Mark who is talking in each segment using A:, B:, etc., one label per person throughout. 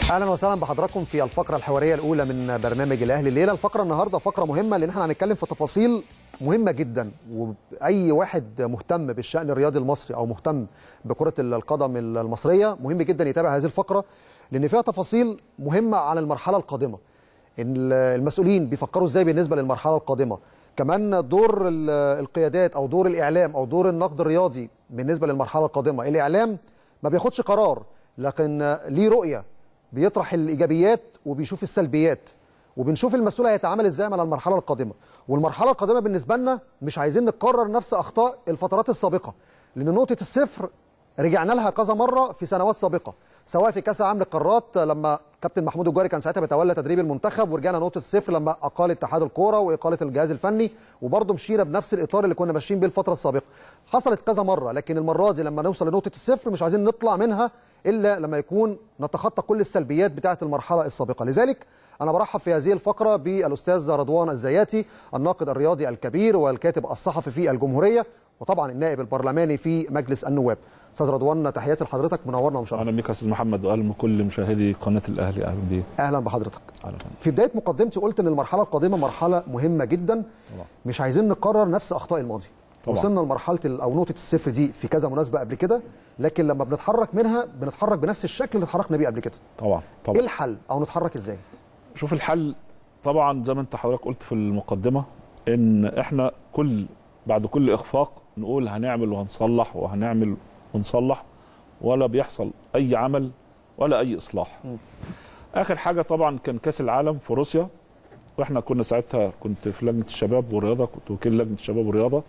A: اهلا وسهلا بحضراتكم في الفقره الحواريه الاولى من برنامج الاهلي الليله الفقره النهارده فقره مهمه لان احنا هنتكلم في تفاصيل مهمه جدا واي واحد مهتم بالشان الرياضي المصري او مهتم بكره القدم المصريه مهم جدا يتابع هذه الفقره لان فيها تفاصيل مهمه عن المرحله القادمه المسؤولين بيفكروا ازاي بالنسبه للمرحله القادمه كمان دور القيادات او دور الاعلام او دور النقد الرياضي بالنسبه للمرحله القادمه الاعلام ما بياخدش قرار لكن ليه رؤيه بيطرح الايجابيات وبيشوف السلبيات وبنشوف المسؤول هيتعامل ازاي مع المرحله القادمه والمرحله القادمه بالنسبه لنا مش عايزين نكرر نفس اخطاء الفترات السابقه لان نقطه الصفر رجعنا لها كذا مره في سنوات سابقه سواء في كاس العالم للقارات لما كابتن محمود الجوهري كان ساعتها بيتولى تدريب المنتخب ورجعنا نقطه الصفر لما اقال اتحاد الكوره واقاله الجهاز الفني وبرضه مشينا بنفس الاطار اللي كنا ماشيين بيه الفتره السابقه حصلت كذا مره لكن المره دي لما نوصل لنقطه الصفر مش عايزين نطلع منها الا لما يكون نتخطى كل السلبيات بتاعه المرحله السابقه لذلك انا برحب في هذه الفقره بالاستاذ رضوان الزياتي الناقد الرياضي الكبير والكاتب الصحفي في الجمهوريه وطبعا النائب البرلماني في مجلس النواب استاذ رضوان تحياتي لحضرتك منورنا ومشرفنا
B: اهلا بك يا استاذ محمد واهلا بكل مشاهدي قناه الاهلي اهلا بيك
A: اهلا بحضرتك
B: أهلا.
A: في بدايه مقدمتي قلت ان المرحله القادمه مرحله مهمه جدا
B: طبعا.
A: مش عايزين نكرر نفس اخطاء الماضي
B: طبعا.
A: وصلنا لمرحله او نقطه الصفر دي في كذا مناسبه قبل كده لكن لما بنتحرك منها بنتحرك بنفس الشكل اللي اتحركنا بيه قبل كده
B: طبعا
A: ايه
B: طبعا
A: الحل او نتحرك ازاي
B: شوف الحل طبعا زي ما انت حضرتك قلت في المقدمه ان احنا كل بعد كل اخفاق نقول هنعمل وهنصلح وهنعمل ونصلح ولا بيحصل اي عمل ولا اي اصلاح
A: م.
B: اخر حاجه طبعا كان كاس العالم في روسيا واحنا كنا ساعتها كنت في لجنه الشباب والرياضه كنت وكيل لجنه الشباب والرياضه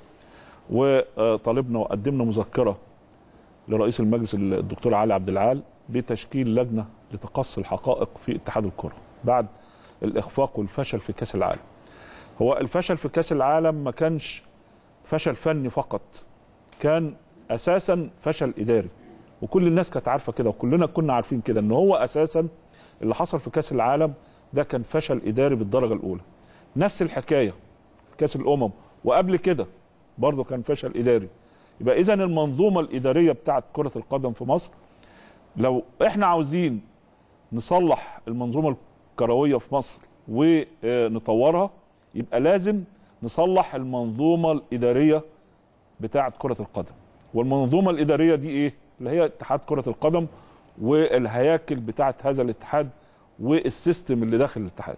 B: وطالبنا وقدمنا مذكره لرئيس المجلس الدكتور علي عبد العال بتشكيل لجنه لتقصي الحقائق في اتحاد الكره بعد الاخفاق والفشل في كاس العالم. هو الفشل في كاس العالم ما كانش فشل فني فقط كان اساسا فشل اداري وكل الناس كانت عارفه كده وكلنا كنا عارفين كده ان هو اساسا اللي حصل في كاس العالم ده كان فشل اداري بالدرجه الاولى. نفس الحكايه كاس الامم وقبل كده برضه كان فشل اداري. يبقى اذا المنظومه الاداريه بتاعت كره القدم في مصر لو احنا عاوزين نصلح المنظومه الكرويه في مصر ونطورها يبقى لازم نصلح المنظومه الاداريه بتاعه كره القدم والمنظومه الاداريه دي ايه اللي هي اتحاد كره القدم والهياكل بتاعه هذا الاتحاد والسيستم اللي داخل الاتحاد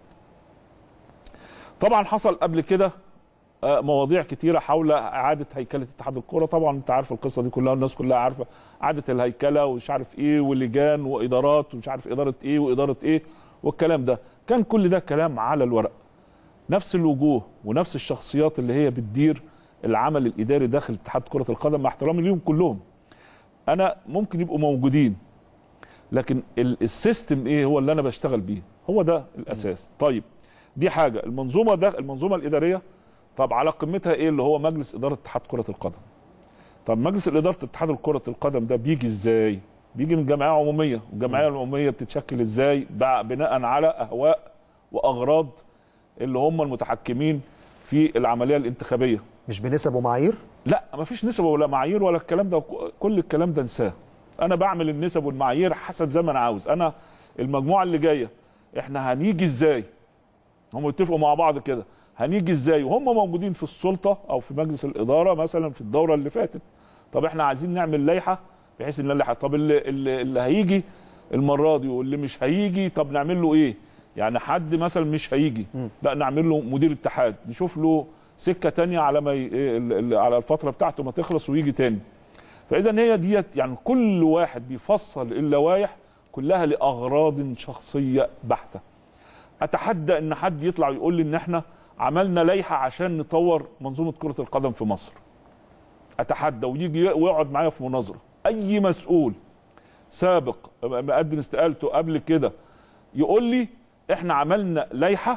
B: طبعا حصل قبل كده مواضيع كتيره حول اعاده هيكله اتحاد الكوره طبعا انت عارف القصه دي كلها والناس كلها عارفه اعاده الهيكله ومش عارف ايه ولجان وادارات ومش عارف اداره ايه واداره ايه والكلام ده كان كل ده كلام على الورق نفس الوجوه ونفس الشخصيات اللي هي بتدير العمل الاداري داخل اتحاد كره القدم مع احترامي ليهم كلهم انا ممكن يبقوا موجودين لكن السيستم ايه هو اللي انا بشتغل بيه هو ده الاساس طيب دي حاجه المنظومه ده المنظومه الاداريه طب على قمتها ايه اللي هو مجلس اداره اتحاد كره القدم طب مجلس اداره اتحاد كره القدم ده بيجي ازاي بيجي من جمعيه عموميه والجمعيه العموميه بتتشكل ازاي بناء على اهواء واغراض اللي هم المتحكمين في العمليه الانتخابيه
A: مش بنسب ومعايير
B: لا مفيش نسب ولا معايير ولا الكلام ده كل الكلام ده انساه انا بعمل النسب والمعايير حسب زي ما انا عاوز انا المجموعه اللي جايه احنا هنيجي ازاي هم اتفقوا مع بعض كده هنيجي ازاي وهم موجودين في السلطه او في مجلس الاداره مثلا في الدوره اللي فاتت طب احنا عايزين نعمل لائحه بحيث ان اللائحه طب اللي, اللي, اللي هيجي المره دي واللي مش هيجي طب نعمل له ايه يعني حد مثلا مش هيجي لا نعمل له مدير اتحاد نشوف له سكه تانية على ما ي... على الفتره بتاعته ما تخلص ويجي تاني فاذا هي ديت يعني كل واحد بيفصل اللوائح كلها لاغراض شخصيه بحته اتحدى ان حد يطلع ويقول لي ان احنا عملنا لائحه عشان نطور منظومه كره القدم في مصر اتحدى ويجي ويقعد معايا في مناظره اي مسؤول سابق مقدم استقالته قبل كده يقول لي احنا عملنا لائحه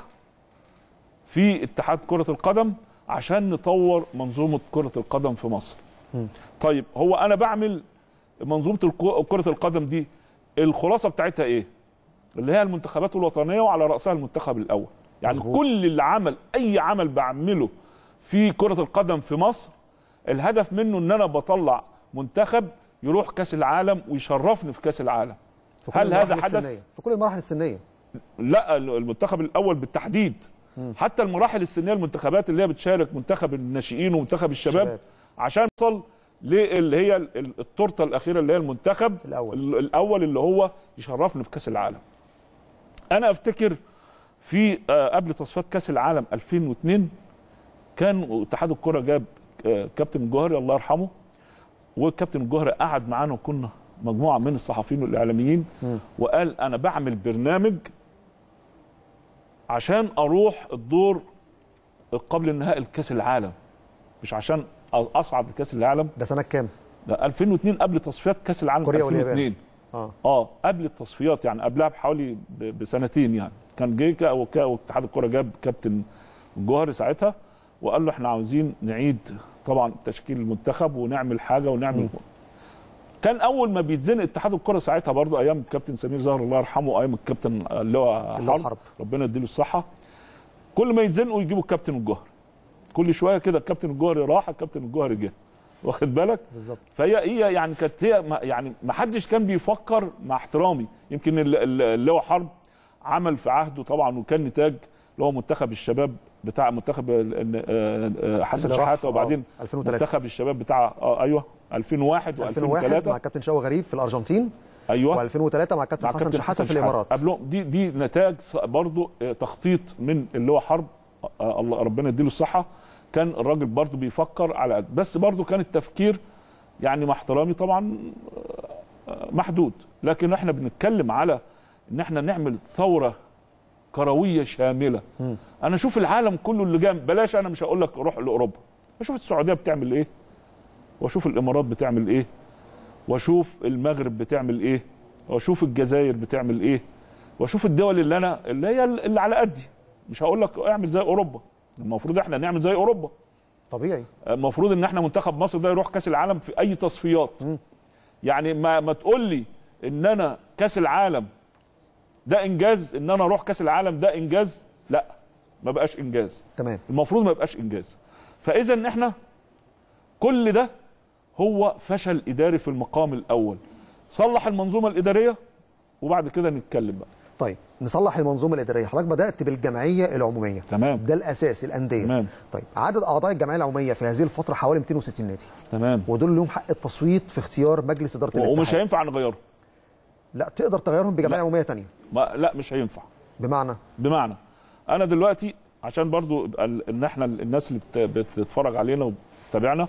B: في اتحاد كره القدم عشان نطور منظومه كره القدم في مصر
A: م.
B: طيب هو انا بعمل منظومه كره القدم دي الخلاصه بتاعتها ايه اللي هي المنتخبات الوطنيه وعلى راسها المنتخب الاول يعني مزبوط. كل اللي عمل اي عمل بعمله في كره القدم في مصر الهدف منه ان انا بطلع منتخب يروح كاس العالم ويشرفني في كاس العالم
A: في كل
B: هل هذا
A: المراحل
B: حدث؟
A: السنية. في كل المراحل السنيه
B: لا المنتخب الاول بالتحديد حتى المراحل السنيه المنتخبات اللي هي بتشارك منتخب الناشئين ومنتخب الشباب
A: الشباب.
B: عشان توصل اللي هي ال- ال- التورته الاخيره اللي هي المنتخب
A: الأول.
B: ال- الاول اللي هو يشرفنا في كاس العالم انا افتكر في آه، قبل تصفيات كاس العالم 2002 كان اتحاد الكره جاب آه، كابتن الجوهري الله يرحمه والكابتن الجوهري قعد معانا وكنا مجموعه من الصحفيين والاعلاميين وقال انا بعمل برنامج عشان اروح الدور قبل النهائي لكاس العالم مش عشان اصعد لكاس العالم
A: ده سنه كام
B: ده 2002 قبل تصفيات كاس العالم
A: كوريا
B: 2002
A: اه
B: اه قبل التصفيات يعني قبلها بحوالي ب- بسنتين يعني كان جه كا- وكا- واتحاد الكره جاب كابتن الجوهري ساعتها وقال له احنا عاوزين نعيد طبعا تشكيل المنتخب ونعمل حاجه ونعمل كان اول ما بيتزنق اتحاد الكره ساعتها برضو ايام الكابتن سمير زهر الله يرحمه ايام الكابتن اللي هو
A: اللي هو
B: حرب,
A: حرب.
B: ربنا يديله الصحه كل ما يتزنقوا يجيبوا الكابتن الجوهري كل شويه كده الكابتن الجوهري راح الكابتن الجوهري جه واخد بالك
A: بالظبط
B: فهي هي يعني كانت هي ما- يعني ما حدش كان بيفكر مع احترامي يمكن ال- ال- اللي هو حرب عمل في عهده طبعا وكان نتاج اللي هو منتخب الشباب بتاع منتخب ال- ال- آه، آه، حسن
A: اللي راح-
B: شحاته وبعدين
A: آه، 2003.
B: منتخب الشباب بتاع اه ايوه 2001
A: 2001 مع
B: و2003
A: كابتن شوقي غريب في الارجنتين
B: ايوه
A: و2003 مع كابتن
B: مع
A: حسن
B: كابتن
A: شحاته في
B: شحاتة.
A: الامارات
B: قبلهم دي دي نتاج ص- برضو آه، تخطيط من اللي هو حرب آه، الله ربنا يديله الصحه كان الراجل برضو بيفكر على قد بس برضو كان التفكير يعني مع احترامي طبعا آه، محدود لكن احنا بنتكلم على ان احنا نعمل ثوره كرويه شامله انا اشوف العالم كله اللي جنب بلاش انا مش هقول لك روح لاوروبا اشوف السعوديه بتعمل ايه واشوف الامارات بتعمل ايه واشوف المغرب بتعمل ايه واشوف الجزائر بتعمل ايه واشوف الدول اللي انا اللي هي اللي على قدي مش هقول لك اعمل زي اوروبا المفروض احنا نعمل زي اوروبا
A: طبيعي
B: المفروض ان احنا منتخب مصر ده يروح كاس العالم في اي تصفيات يعني ما ما تقول لي ان انا كاس العالم ده انجاز ان انا اروح كاس العالم ده انجاز لا ما بقاش انجاز
A: تمام
B: المفروض ما يبقاش انجاز فاذا ان احنا كل ده هو فشل اداري في المقام الاول صلح المنظومه الاداريه وبعد كده نتكلم بقى
A: طيب نصلح المنظومه الاداريه حضرتك بدات بالجمعيه العموميه
B: تمام.
A: ده الاساس الانديه
B: تمام.
A: طيب عدد اعضاء الجمعيه العموميه في هذه الفتره حوالي 260 نادي
B: تمام
A: ودول لهم حق التصويت في اختيار مجلس اداره
B: ومش
A: الاتحاد
B: هينفع نغيره
A: لا تقدر تغيرهم بجمعيه
B: لا.
A: عموميه ثانيه
B: ما لا مش هينفع
A: بمعنى
B: بمعنى انا دلوقتي عشان برضو يبقى ال- ان احنا الناس اللي بت- بتتفرج علينا وبتتابعنا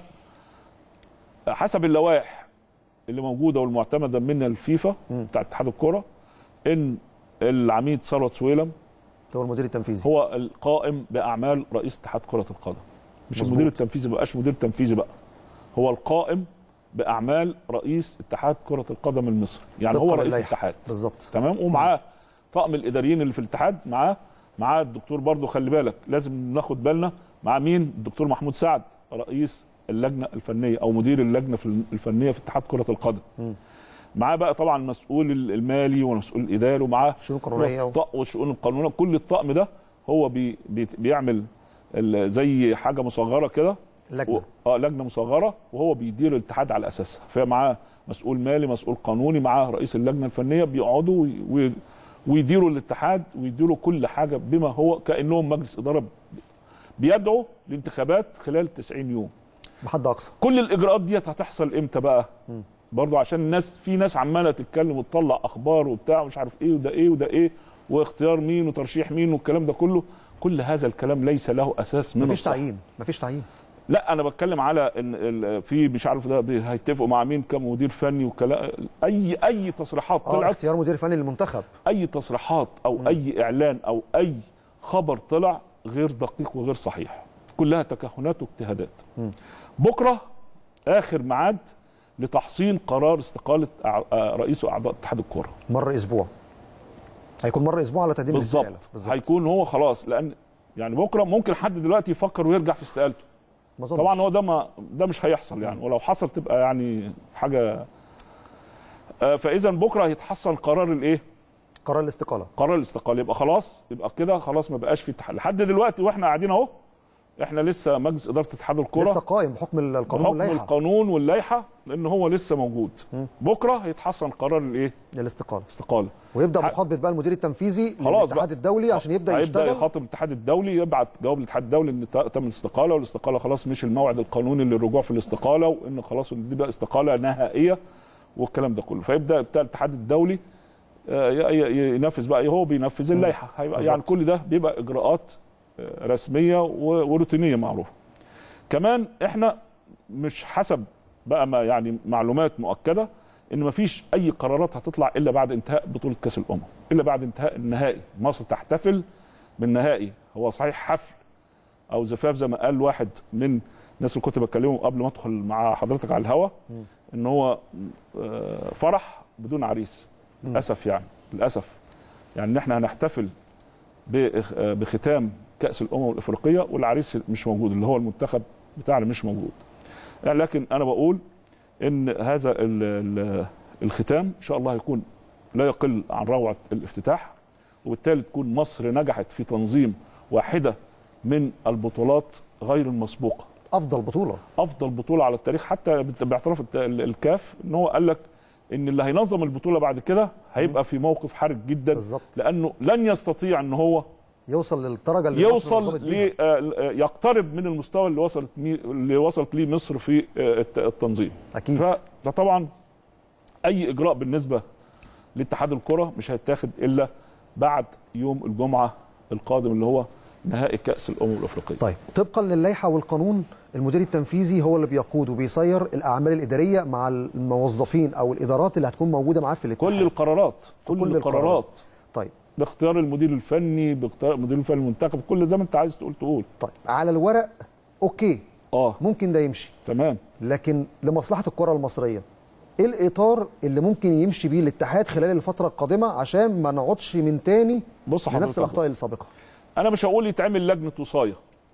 B: حسب اللوائح اللي موجوده والمعتمده من الفيفا بتاع اتحاد الكوره ان العميد ثروت سويلم
A: هو المدير التنفيذي
B: هو القائم باعمال رئيس اتحاد كره القدم مش
A: مظبوط.
B: المدير التنفيذي بقاش مدير تنفيذي بقى هو القائم باعمال رئيس اتحاد كره القدم المصري يعني هو
A: طبقاً
B: رئيس
A: للائحة.
B: الاتحاد
A: بالظبط
B: تمام ومعاه طاقم الاداريين اللي في الاتحاد معاه معاه الدكتور برضو خلي بالك لازم ناخد بالنا مع مين الدكتور محمود سعد رئيس اللجنه الفنيه او مدير اللجنه في الفنيه في اتحاد كره القدم معاه بقى طبعا المسؤول المالي والمسؤول الاداري ومعاه
A: الشؤون القانونية و-
B: والط- والشؤون القانونيه كل الطقم ده هو بي بي بيعمل ال- زي حاجه مصغره كده
A: لجنه
B: و- اه لجنه مصغره وهو بيدير الاتحاد على اساسها فمعاه مسؤول مالي مسؤول قانوني معاه رئيس اللجنه الفنيه بيقعدوا وي- وي- ويديروا الاتحاد ويديروا كل حاجه بما هو كانهم مجلس اداره بيدعوا لانتخابات خلال 90 يوم
A: بحد اقصى
B: كل الاجراءات ديت هتحصل امتى بقى برضو عشان الناس في ناس عماله تتكلم وتطلع اخبار وبتاع ومش عارف ايه وده ايه وده ايه واختيار مين وترشيح مين والكلام ده كله كل هذا الكلام ليس له اساس من
A: مفيش
B: الصحة.
A: تعيين مفيش تعيين
B: لا انا بتكلم على ان ال- في مش عارف ده بي- هيتفقوا مع مين كمدير فني وكلا اي اي تصريحات
A: اه
B: طلعت
A: اختيار مدير فني للمنتخب
B: اي تصريحات او اي اعلان او اي خبر طلع غير دقيق وغير صحيح كلها تكهنات واجتهادات بكره اخر ميعاد لتحصين قرار استقاله أع- آه، رئيس واعضاء اتحاد الكوره
A: مر اسبوع هيكون مر اسبوع على تقديم الاستقاله
B: بالظبط هيكون هو خلاص لان يعني بكره ممكن حد دلوقتي يفكر ويرجع في استقالته
A: ما أظنش.
B: طبعا هو ده ما ده مش هيحصل يعني ولو حصل تبقى يعني حاجه آه، فاذا بكره هيتحصل قرار الايه
A: قرار الاستقاله
B: قرار الاستقاله يبقى خلاص يبقى كده خلاص ما بقاش في اتحاد لحد دلوقتي واحنا قاعدين اهو احنا لسه مجلس اداره اتحاد الكره
A: لسه قائم بحكم القانون
B: بحكم
A: واللائحه
B: القانون واللائحه لان هو لسه موجود بكره هيتحسن قرار الايه
A: الاستقاله
B: استقاله
A: ويبدا
B: ح-
A: مخاطبه بقى المدير التنفيذي
B: خلاص
A: للاتحاد
B: بقى.
A: الدولي عشان يبدا
B: هيبدا
A: يشتغل
B: يخاطب الاتحاد الدولي يبعت جواب للاتحاد الدولي ان ت- تم الاستقاله والاستقاله خلاص مش الموعد القانوني للرجوع في الاستقاله وان خلاص إن دي بقى استقاله نهائيه والكلام ده كله فيبدا بتاع الاتحاد الدولي آه، ي- ي- ينفذ بقى هو بينفذ اللائحه هيبقى يعني
A: بالظبط.
B: كل ده بيبقى اجراءات آه، رسميه و- وروتينيه معروفه كمان احنا مش حسب بقى ما يعني معلومات مؤكده ان مفيش اي قرارات هتطلع الا بعد انتهاء بطوله كاس الامم الا بعد انتهاء النهائي مصر تحتفل بالنهائي هو صحيح حفل او زفاف زي ما قال واحد من الناس اللي كنت بكلمهم قبل ما ادخل مع حضرتك على الهوا ان هو آه، فرح بدون عريس للاسف يعني للاسف يعني ان احنا هنحتفل بإخ- آه، بختام كاس الامم الافريقيه والعريس مش موجود اللي هو المنتخب بتاعنا مش موجود يعني لكن انا بقول ان هذا ال- ال- الختام ان شاء الله هيكون لا يقل عن روعه الافتتاح وبالتالي تكون مصر نجحت في تنظيم واحده من البطولات غير المسبوقه
A: افضل بطوله
B: افضل بطوله على التاريخ حتى بت- باعتراف الت- ال- الكاف ان هو قال لك ان اللي هينظم البطوله بعد كده هيبقى في موقف حرج جدا
A: بالظبط.
B: لانه لن يستطيع ان هو
A: يوصل للدرجه اللي مصر
B: يوصل
A: نظمت بيها.
B: ل آه، آه، يقترب من المستوى اللي وصلت مي- اللي وصلت ليه مصر في آه، الت- التنظيم
A: اكيد
B: فده طبعا اي اجراء بالنسبه لاتحاد الكره مش هيتاخد الا بعد يوم الجمعه القادم اللي هو نهائي كاس الامم الافريقيه
A: طيب طبقا للائحه والقانون المدير التنفيذي هو اللي بيقود وبيسير الاعمال الاداريه مع الموظفين او الادارات اللي هتكون موجوده معاه في الاتحاد
B: كل القرارات كل,
A: كل القرارات.
B: القرارات
A: طيب
B: باختيار المدير الفني باختيار المدير الفني المنتخب كل زي ما انت عايز تقول تقول
A: طيب على الورق اوكي
B: اه
A: ممكن ده يمشي
B: تمام
A: لكن لمصلحه الكره المصريه ايه الاطار اللي ممكن يمشي بيه الاتحاد خلال الفتره القادمه عشان ما نقعدش من تاني
B: بص
A: لنفس
B: حضرتك
A: الاخطاء السابقه
B: انا مش هقول يتعمل لجنه وصايه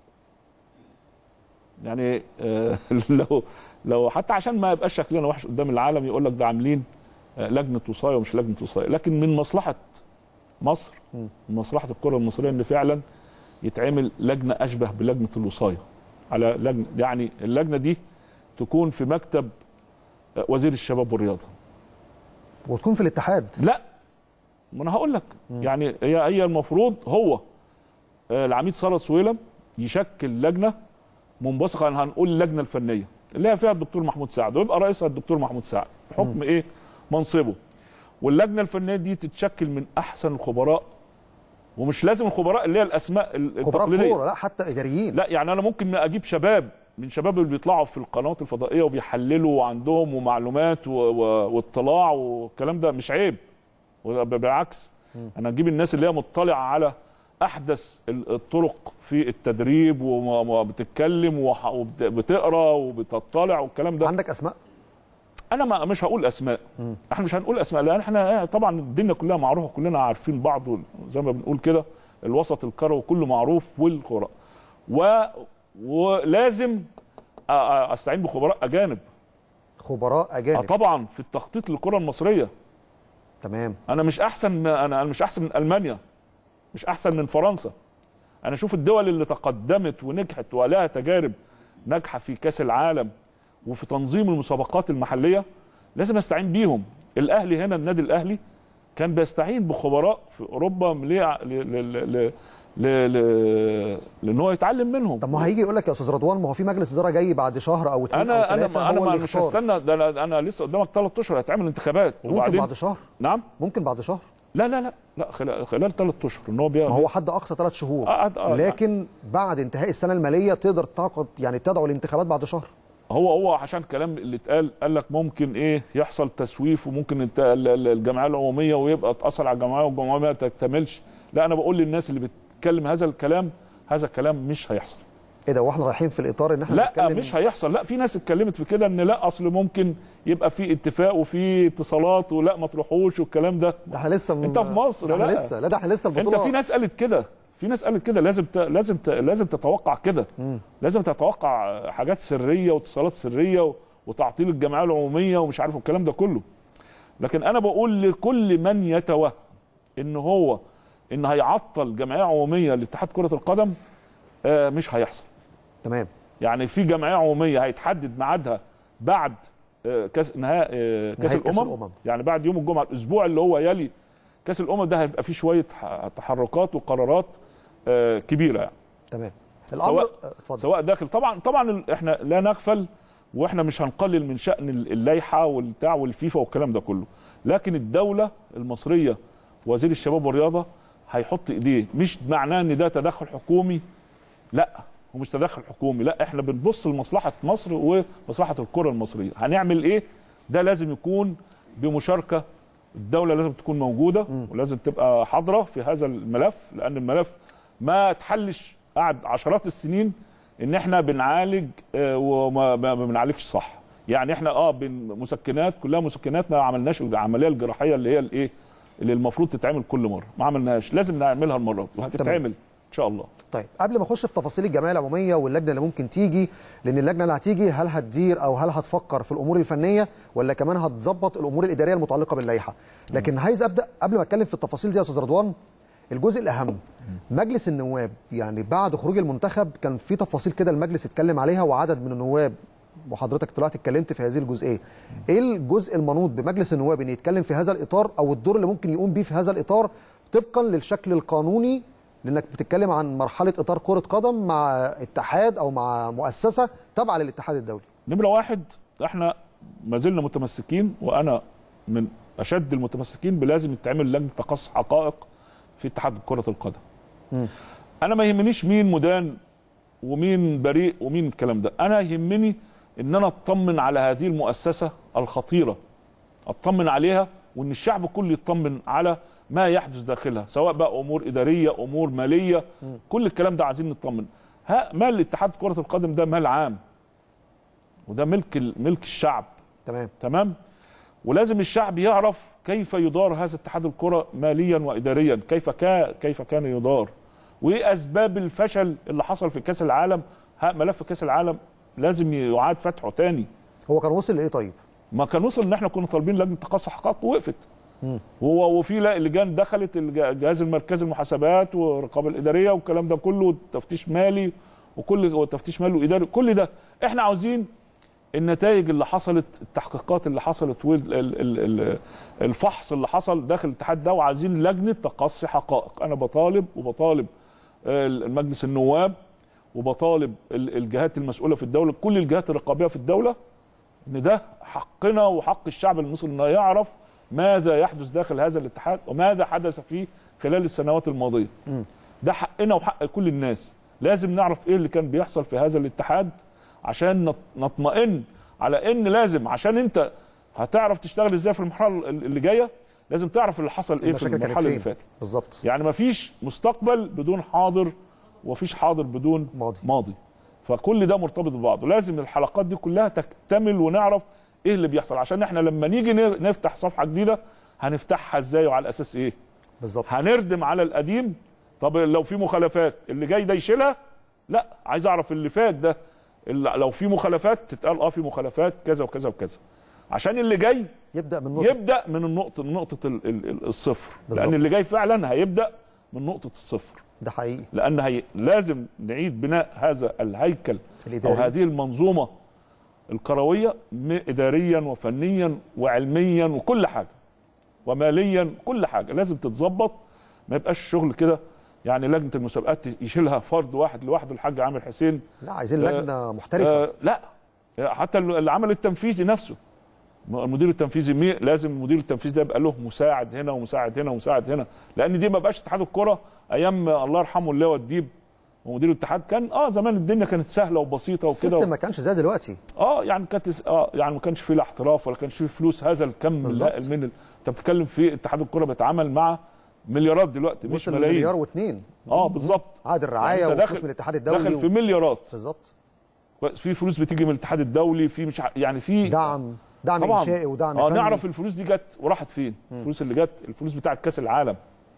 B: يعني آه لو لو حتى عشان ما يبقاش شكلنا وحش قدام العالم يقول لك ده عاملين آه لجنه وصايه ومش لجنه وصايه لكن من مصلحه مصر من مصلحه الكره المصريه ان فعلا يتعمل لجنه اشبه بلجنه الوصايه على لجنه يعني اللجنه دي تكون في مكتب آه، وزير الشباب والرياضه
A: وتكون في الاتحاد
B: لا ما انا هقول لك يعني هي هي المفروض هو آه، العميد ثروت سويلم يشكل لجنه منبثقه عن هنقول اللجنه الفنيه اللي هي فيها الدكتور محمود سعد ويبقى رئيسها الدكتور محمود سعد بحكم ايه منصبه واللجنه الفنيه دي تتشكل من احسن الخبراء ومش لازم الخبراء اللي هي الاسماء ال-
A: خبراء
B: التقليديه
A: كوره لا حتى اداريين
B: لا يعني انا ممكن اجيب شباب من شباب اللي بيطلعوا في القنوات الفضائيه وبيحللوا وعندهم ومعلومات و... و... واطلاع والكلام ده مش عيب وده بالعكس انا اجيب الناس اللي هي مطلعه على احدث ال- الطرق في التدريب وما- وبتتكلم وح- وبتقرا وبتطلع والكلام ده
A: عندك اسماء
B: انا ما مش هقول اسماء احنا مش هنقول اسماء لان احنا طبعا الدنيا كلها معروفه كلنا عارفين بعض زي ما بنقول كده الوسط الكروي كله معروف والخبراء و... ولازم أ- أ- استعين بخبراء اجانب
A: خبراء
B: آه
A: اجانب
B: طبعا في التخطيط للكره المصريه
A: تمام
B: انا مش احسن من انا أنا مش احسن من المانيا مش احسن من فرنسا انا اشوف الدول اللي تقدمت ونجحت ولها تجارب ناجحه في كاس العالم وفي تنظيم المسابقات المحليه لازم استعين بيهم الاهلي هنا النادي الاهلي كان بيستعين بخبراء في اوروبا ليه ل- ل- ل- ل- ل- لان هو يتعلم منهم
A: طب ما هيجي يقول لك يا استاذ رضوان ما هو في مجلس اداره جاي بعد شهر او اثنين
B: انا
A: او
B: انا
A: ثلاثه
B: انا
A: هو
B: ما
A: اللي
B: مش
A: يختار.
B: هستنى ده انا انا لسه قدامك ثلاث اشهر هيتعمل انتخابات
A: ممكن بعد شهر
B: نعم
A: ممكن بعد شهر
B: لا لا لا لا خلال خلال ثلاث اشهر ان هو بي...
A: ما هو حد اقصى ثلاث شهور
B: آه، آه، آه.
A: لكن بعد انتهاء السنه الماليه تقدر تعقد يعني تدعو الانتخابات بعد شهر
B: هو هو عشان كلام اللي اتقال قال لك ممكن ايه يحصل تسويف وممكن الت- ال- ال- الجمعيه العموميه ويبقى اتاثر على الجمعيه والجمعيه ما تكتملش لا انا بقول للناس اللي بتتكلم هذا الكلام هذا الكلام مش هيحصل
A: ايه ده واحنا رايحين في الاطار ان احنا
B: لا
A: نتكلم
B: مش هيحصل لا في ناس اتكلمت في كده ان لا اصل ممكن يبقى في اتفاق وفي اتصالات ولا ما تروحوش والكلام ده
A: ده احنا لسه م...
B: انت في مصر،
A: ده احنا
B: لا.
A: لسه لا ده احنا لسه
B: انت
A: البطوله
B: في ناس قالت كده في ناس قالت كده لازم ت... لازم ت... لازم تتوقع كده لازم تتوقع حاجات سريه واتصالات سريه و... وتعطيل الجمعيه العموميه ومش عارف الكلام ده كله لكن انا بقول لكل من يتوهم ان هو ان هيعطل جمعيه عموميه لاتحاد كره القدم آه مش هيحصل
A: تمام
B: يعني في جمعيه عموميه هيتحدد ميعادها بعد آه، كاس نهائي آه، كاس
A: نهاية كأس
B: الامم
A: الأمم.
B: يعني بعد يوم الجمعه الاسبوع اللي هو يلي كاس الامم ده هيبقى فيه شويه ح- تحركات وقرارات آه، كبيره يعني
A: تمام الامر
B: سواء-
A: آه، اتفضل
B: سواء داخل طبعا طبعا ال- احنا لا نغفل واحنا مش هنقلل من شان ال- اللائحه والبتاع والفيفا والكلام ده كله لكن الدوله المصريه وزير الشباب والرياضه هيحط ايديه مش معناه ان ده تدخل حكومي لا هو مش تدخل حكومي لا احنا بنبص لمصلحه مصر ومصلحه الكره المصريه هنعمل ايه ده لازم يكون بمشاركه الدوله لازم تكون موجوده ولازم تبقى حاضره في هذا الملف لان الملف ما اتحلش قعد عشرات السنين ان احنا بنعالج آه، وما ما ما بنعالجش صح يعني احنا اه بن مسكنات كلها مسكنات ما عملناش العمليه الجراحيه اللي هي الايه اللي المفروض تتعمل كل مره ما عملناهاش لازم نعملها المره دي وهتتعمل ان شاء الله
A: طيب قبل ما اخش في تفاصيل الجمعيه العموميه واللجنه اللي ممكن تيجي لان اللجنه اللي هتيجي هل هتدير او هل هتفكر في الامور الفنيه ولا كمان هتظبط الامور الاداريه المتعلقه باللائحه لكن عايز ابدا قبل ما اتكلم في التفاصيل دي يا استاذ رضوان الجزء الاهم مجلس النواب يعني بعد خروج المنتخب كان في تفاصيل كده المجلس اتكلم عليها وعدد من النواب وحضرتك طلعت اتكلمت في هذه الجزئيه ايه الجزء المنوط بمجلس النواب ان يتكلم في هذا الاطار او الدور اللي ممكن يقوم بيه في هذا الاطار طبقا للشكل القانوني لانك بتتكلم عن مرحله اطار كره قدم مع اتحاد او مع مؤسسه تابعه للاتحاد الدولي
B: نمره واحد احنا ما زلنا متمسكين وانا من اشد المتمسكين بلازم يتعمل لجنه تقصي حقائق في اتحاد كره القدم.
A: مم.
B: انا ما يهمنيش مين مدان ومين بريء ومين الكلام ده، انا يهمني ان انا اطمن على هذه المؤسسه الخطيره. اطمن عليها وان الشعب كله يطمن على ما يحدث داخلها سواء بقى امور اداريه امور ماليه كل الكلام ده عايزين نطمن ها مال اتحاد كره القدم ده مال عام وده ملك ال- ملك الشعب
A: تمام
B: تمام ولازم الشعب يعرف كيف يدار هذا اتحاد الكره ماليا واداريا كيف كا كيف كان يدار وايه اسباب الفشل اللي حصل في كاس العالم ها ملف كاس العالم لازم يعاد فتحه تاني
A: هو كان وصل لايه طيب
B: ما كان وصل ان احنا كنا طالبين لجنه تقصي حقائق ووقفت هو وفي لا- لجان دخلت الج- الجهاز المركزي المحاسبات والرقابه الاداريه والكلام ده كله وتفتيش مالي وكل وتفتيش مالي واداري كل ده احنا عاوزين النتائج اللي حصلت التحقيقات اللي حصلت والفحص اللي حصل داخل الاتحاد ده وعايزين لجنه تقصي حقائق انا بطالب وبطالب آه، المجلس النواب وبطالب ال- الجهات المسؤوله في الدوله كل الجهات الرقابيه في الدوله ان ده حقنا وحق الشعب المصري انه يعرف ماذا يحدث داخل هذا الاتحاد وماذا حدث فيه خلال السنوات الماضيه ده حقنا وحق كل الناس لازم نعرف ايه اللي كان بيحصل في هذا الاتحاد عشان نط- نطمئن على ان لازم عشان انت هتعرف تشتغل ازاي في المرحله اللي جايه لازم تعرف اللي حصل ايه في
A: المشاكل كانت
B: المرحله اللي
A: فين
B: فاتت
A: بالظبط
B: يعني مفيش مستقبل بدون حاضر ومفيش حاضر بدون
A: ماضي.
B: ماضي فكل ده مرتبط ببعضه لازم الحلقات دي كلها تكتمل ونعرف ايه اللي بيحصل عشان احنا لما نيجي ن- نفتح صفحه جديده هنفتحها ازاي وعلى اساس ايه
A: بالظبط
B: هنردم على القديم طب لو في مخالفات اللي جاي ده يشيلها لا عايز اعرف اللي فات ده اللي لو في مخالفات تتقال اه في مخالفات كذا وكذا وكذا عشان اللي جاي
A: يبدا من نقطه
B: يبدا من النقطه من نقطه ال- ال- ال- الصفر
A: بالظبط.
B: لان اللي جاي فعلا هيبدا من نقطه الصفر
A: ده حقيقي
B: لان هي لازم نعيد بناء هذا الهيكل او
A: الإداري.
B: هذه المنظومه الكرويه م- اداريا وفنيا وعلميا وكل حاجه وماليا كل حاجه لازم تتظبط ما يبقاش الشغل كده يعني لجنه المسابقات يشيلها فرد واحد لوحده الحاج عامر حسين
A: لا عايزين لجنه محترفه
B: آه لا حتى العمل التنفيذي نفسه المدير التنفيذي مي لازم المدير التنفيذي ده يبقى له مساعد هنا ومساعد هنا ومساعد هنا لان دي ما بقاش اتحاد الكره ايام الله يرحمه اللي هو الديب ومدير الاتحاد كان اه زمان الدنيا كانت سهله وبسيطه وكده
A: السيستم ما كانش زي دلوقتي
B: اه يعني كانت اه يعني ما كانش فيه لا احتراف ولا كانش فيه فلوس هذا الكم
A: بالظبط.
B: الهائل من ال... انت بتتكلم في اتحاد الكره بيتعامل مع مليارات دلوقتي مش
A: وصل
B: ملايين
A: مليار واثنين
B: اه بالظبط
A: عقد الرعايه
B: يعني أنت
A: وفلوس
B: داخل-
A: من الاتحاد
B: داخل
A: الدولي
B: في
A: و...
B: مليارات
A: بالظبط
B: في فلوس بتيجي من الاتحاد الدولي في مش ع- يعني في
A: دعم دعم
B: طبعا
A: انشائي ودعم
B: اه
A: فني
B: نعرف الفلوس دي جت وراحت فين الفلوس اللي جت الفلوس بتاعت كاس العالم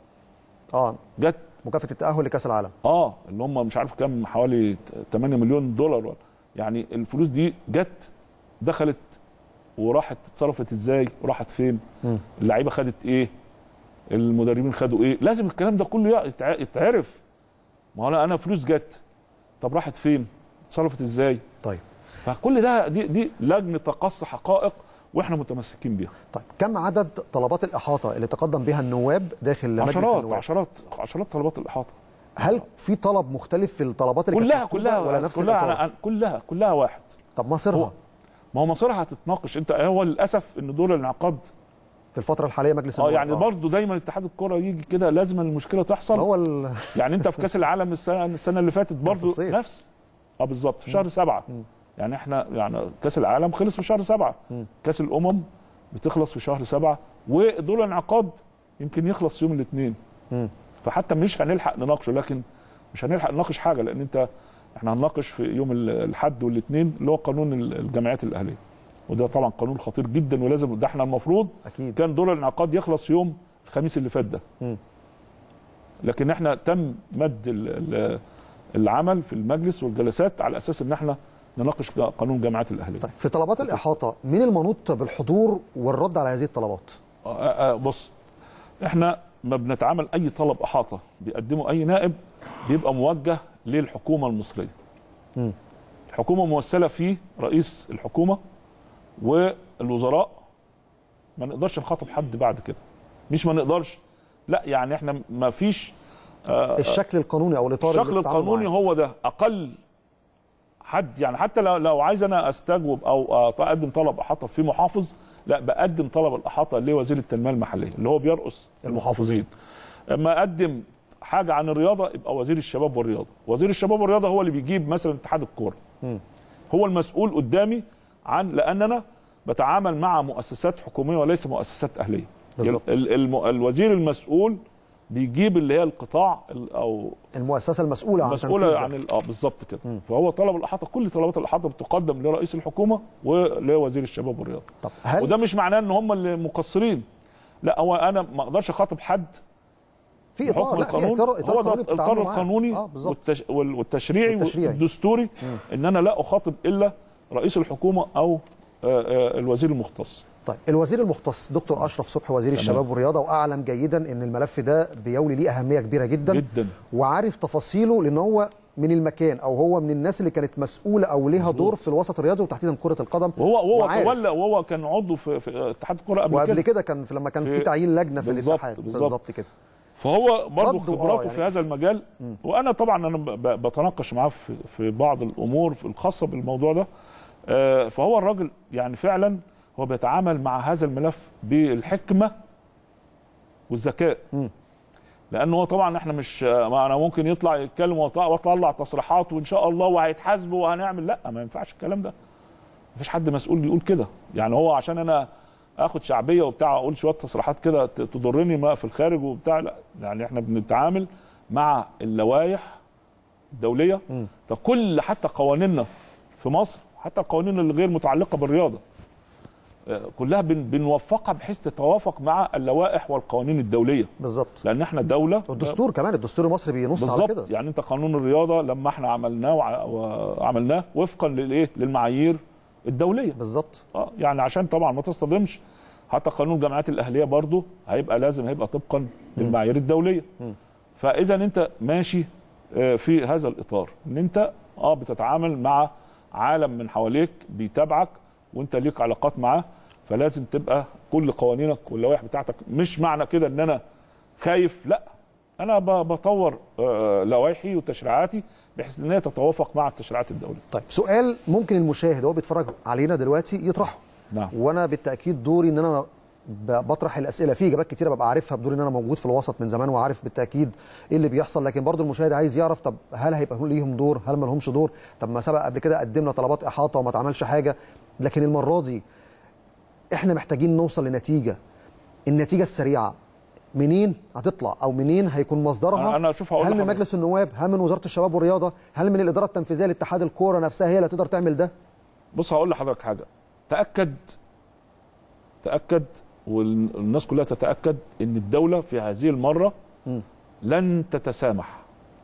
A: اه
B: جت
A: مكافاه التاهل لكاس العالم
B: اه اللي هم مش عارف كام حوالي 8 مليون دولار ولا يعني الفلوس دي جت دخلت وراحت اتصرفت ازاي وراحت فين
A: مم.
B: اللعيبه خدت ايه المدربين خدوا ايه لازم الكلام ده كله يع- يتع- يتعرف ما هو انا أنا فلوس جت طب راحت فين اتصرفت ازاي
A: طيب
B: فكل ده دي دي لجنه تقصي حقائق واحنا متمسكين بيها
A: طيب كم عدد طلبات الاحاطه اللي تقدم بها النواب داخل مجلس
B: عشرات
A: النواب
B: عشرات عشرات طلبات الاحاطه
A: هل في طلب مختلف في الطلبات اللي كانت
B: كلها
A: مكتوبة
B: كلها
A: ولا نفس
B: كلها
A: الإطار؟
B: أنا كلها كلها واحد
A: طب مصيرها
B: هو- ما هو مصيرها هتتناقش انت هو للاسف ان دور الانعقاد
A: في الفتره الحاليه مجلس
B: اه
A: النواب
B: يعني برضه دايما اتحاد الكره يجي كده لازم المشكله
A: ما
B: تحصل
A: هو ال...
B: يعني انت في كاس العالم السنه السنه اللي فاتت برضه
A: الصيف.
B: نفس اه بالظبط في شهر سبعة يعني احنا يعني كاس العالم خلص في شهر سبعة كاس الامم بتخلص في شهر سبعة ودور الانعقاد يمكن يخلص يوم الاثنين
A: مم.
B: فحتى مش هنلحق نناقشه لكن مش هنلحق نناقش حاجه لان انت احنا هنناقش في يوم ال- الاحد والاثنين اللي هو قانون ال- الجمعيات الاهليه وده طبعا قانون خطير جدا ولازم ده احنا المفروض
A: اكيد
B: كان دور الانعقاد يخلص يوم الخميس اللي فات ده
A: مم.
B: لكن احنا تم مد ال- ال- العمل في المجلس والجلسات على اساس ان احنا نناقش قانون الجامعات الاهليه
A: طيب في طلبات الاحاطه مين المنوط بالحضور والرد على هذه الطلبات
B: آه، آه، بص احنا ما بنتعامل اي طلب احاطه بيقدمه اي نائب بيبقى موجه للحكومه المصريه
A: مم.
B: الحكومه ممثله فيه رئيس الحكومه والوزراء ما نقدرش نخاطب حد بعد كده مش ما نقدرش لا يعني احنا ما فيش آه،
A: الشكل القانوني او الاطار اللي
B: الشكل
A: بتتعاملوا
B: القانوني
A: معاه.
B: هو ده اقل حد يعني حتى لو لو عايز انا استجوب او اقدم طلب احاطه في محافظ لا بقدم طلب الاحاطه لوزير التنميه المحليه اللي هو بيرأس المحافظين اما اقدم حاجه عن الرياضه يبقى وزير الشباب والرياضه وزير الشباب والرياضه هو اللي بيجيب مثلا اتحاد الكوره
A: مم.
B: هو المسؤول قدامي عن لان انا بتعامل مع مؤسسات حكوميه وليس مؤسسات اهليه
A: بالظبط.
B: ال- الم- الوزير المسؤول بيجيب اللي هي القطاع ال- او
A: المؤسسه المسؤوله عن
B: مسؤوله
A: تنفيذ
B: عن
A: ده.
B: ال- اه بالظبط كده فهو طلب الاحاطه كل طلبات الاحاطه بتقدم لرئيس الحكومه ولوزير الشباب والرياضه
A: طب هل
B: وده مش معناه ان هم اللي مقصرين لا هو انا ما اقدرش اخاطب حد
A: في اطار
B: بحكم
A: لا في
B: القانون
A: اطار اطار
B: هو ده
A: قانوني
B: الاطار
A: بتتعاملوا معاه.
B: القانوني
A: اه بالظبط
B: والتش... وال- والتشريعي
A: والتشريعي.
B: والدستوري ان انا لا اخاطب الا رئيس الحكومه او آه، آه، الوزير المختص
A: طيب الوزير المختص دكتور اشرف صبحي وزير الشباب والرياضه واعلم جيدا ان الملف ده بيولي ليه اهميه كبيره جدا
B: جدا
A: وعارف تفاصيله لان هو من المكان او هو من الناس اللي كانت مسؤوله او ليها دور في الوسط الرياضي وتحديدا كره القدم
B: وهو وهو
A: وعارف.
B: تولى وهو كان عضو في, في اتحاد الكره قبل
A: وقبل
B: كده
A: كده كان في لما كان في
B: في-
A: تعيين لجنه في
B: بالظبط،
A: الاتحاد
B: بالظبط.
A: بالظبط كده
B: فهو برضه
A: رده آه
B: خبراته
A: يعني.
B: في هذا المجال وانا طبعا انا ب- بتناقش معاه في, في بعض الامور الخاصه بالموضوع ده آه، فهو الراجل يعني فعلا هو بيتعامل مع هذا الملف بالحكمه والذكاء
A: مم.
B: لانه هو طبعا احنا مش آه، ما انا ممكن يطلع يتكلم وأط- واطلع تصريحات وان شاء الله وهيتحاسبوا وهنعمل لا ما ينفعش الكلام ده مفيش حد مسؤول يقول كده يعني هو عشان انا اخد شعبيه وبتاع اقول شويه تصريحات كده ت- تضرني ما في الخارج وبتاع لا يعني احنا بنتعامل مع اللوائح الدوليه
A: مم.
B: طب كل حتى قوانيننا في مصر حتى القوانين اللي غير متعلقه بالرياضه آه، كلها بن بنوفقها بحيث تتوافق مع اللوائح والقوانين الدوليه
A: بالظبط
B: لان احنا دوله
A: والدستور كمان الدستور المصري بينص على كده
B: بالظبط يعني انت قانون الرياضه لما احنا عملناه وع- وعملناه وفقا للايه للمعايير الدوليه
A: بالظبط
B: اه يعني عشان طبعا ما تصطدمش حتى قانون الجامعات الاهليه برضه هيبقى لازم هيبقى طبقا للمعايير الدوليه فاذا انت ماشي آه، في هذا الاطار ان انت اه بتتعامل مع عالم من حواليك بيتابعك وانت ليك علاقات معاه فلازم تبقى كل قوانينك واللوائح بتاعتك مش معنى كده ان انا خايف لا انا ب- بطور آه، لوائحي وتشريعاتي بحيث ان هي تتوافق مع التشريعات الدوليه
A: طيب سؤال ممكن المشاهد وهو بيتفرج علينا دلوقتي يطرحه
B: نعم
A: وانا بالتاكيد دوري ان انا ب- بطرح الاسئله في اجابات كتيره ببقى عارفها بدور ان انا موجود في الوسط من زمان وعارف بالتاكيد ايه اللي بيحصل لكن برضو المشاهد عايز يعرف طب هل هيبقى ليهم دور هل ما لهمش دور طب ما سبق قبل كده قدمنا طلبات احاطه وما اتعملش حاجه لكن المره دي احنا محتاجين نوصل لنتيجه النتيجه السريعه منين هتطلع او منين هيكون مصدرها
B: أنا- أنا أشوف هقول
A: هل من
B: لحضرتك.
A: مجلس النواب هل من وزاره الشباب والرياضه هل من الاداره التنفيذيه لاتحاد الكوره نفسها هي اللي تقدر تعمل ده
B: بص هقول لحضرتك حاجه تاكد تاكد والناس كلها تتاكد ان الدوله في هذه المره
A: مم.
B: لن تتسامح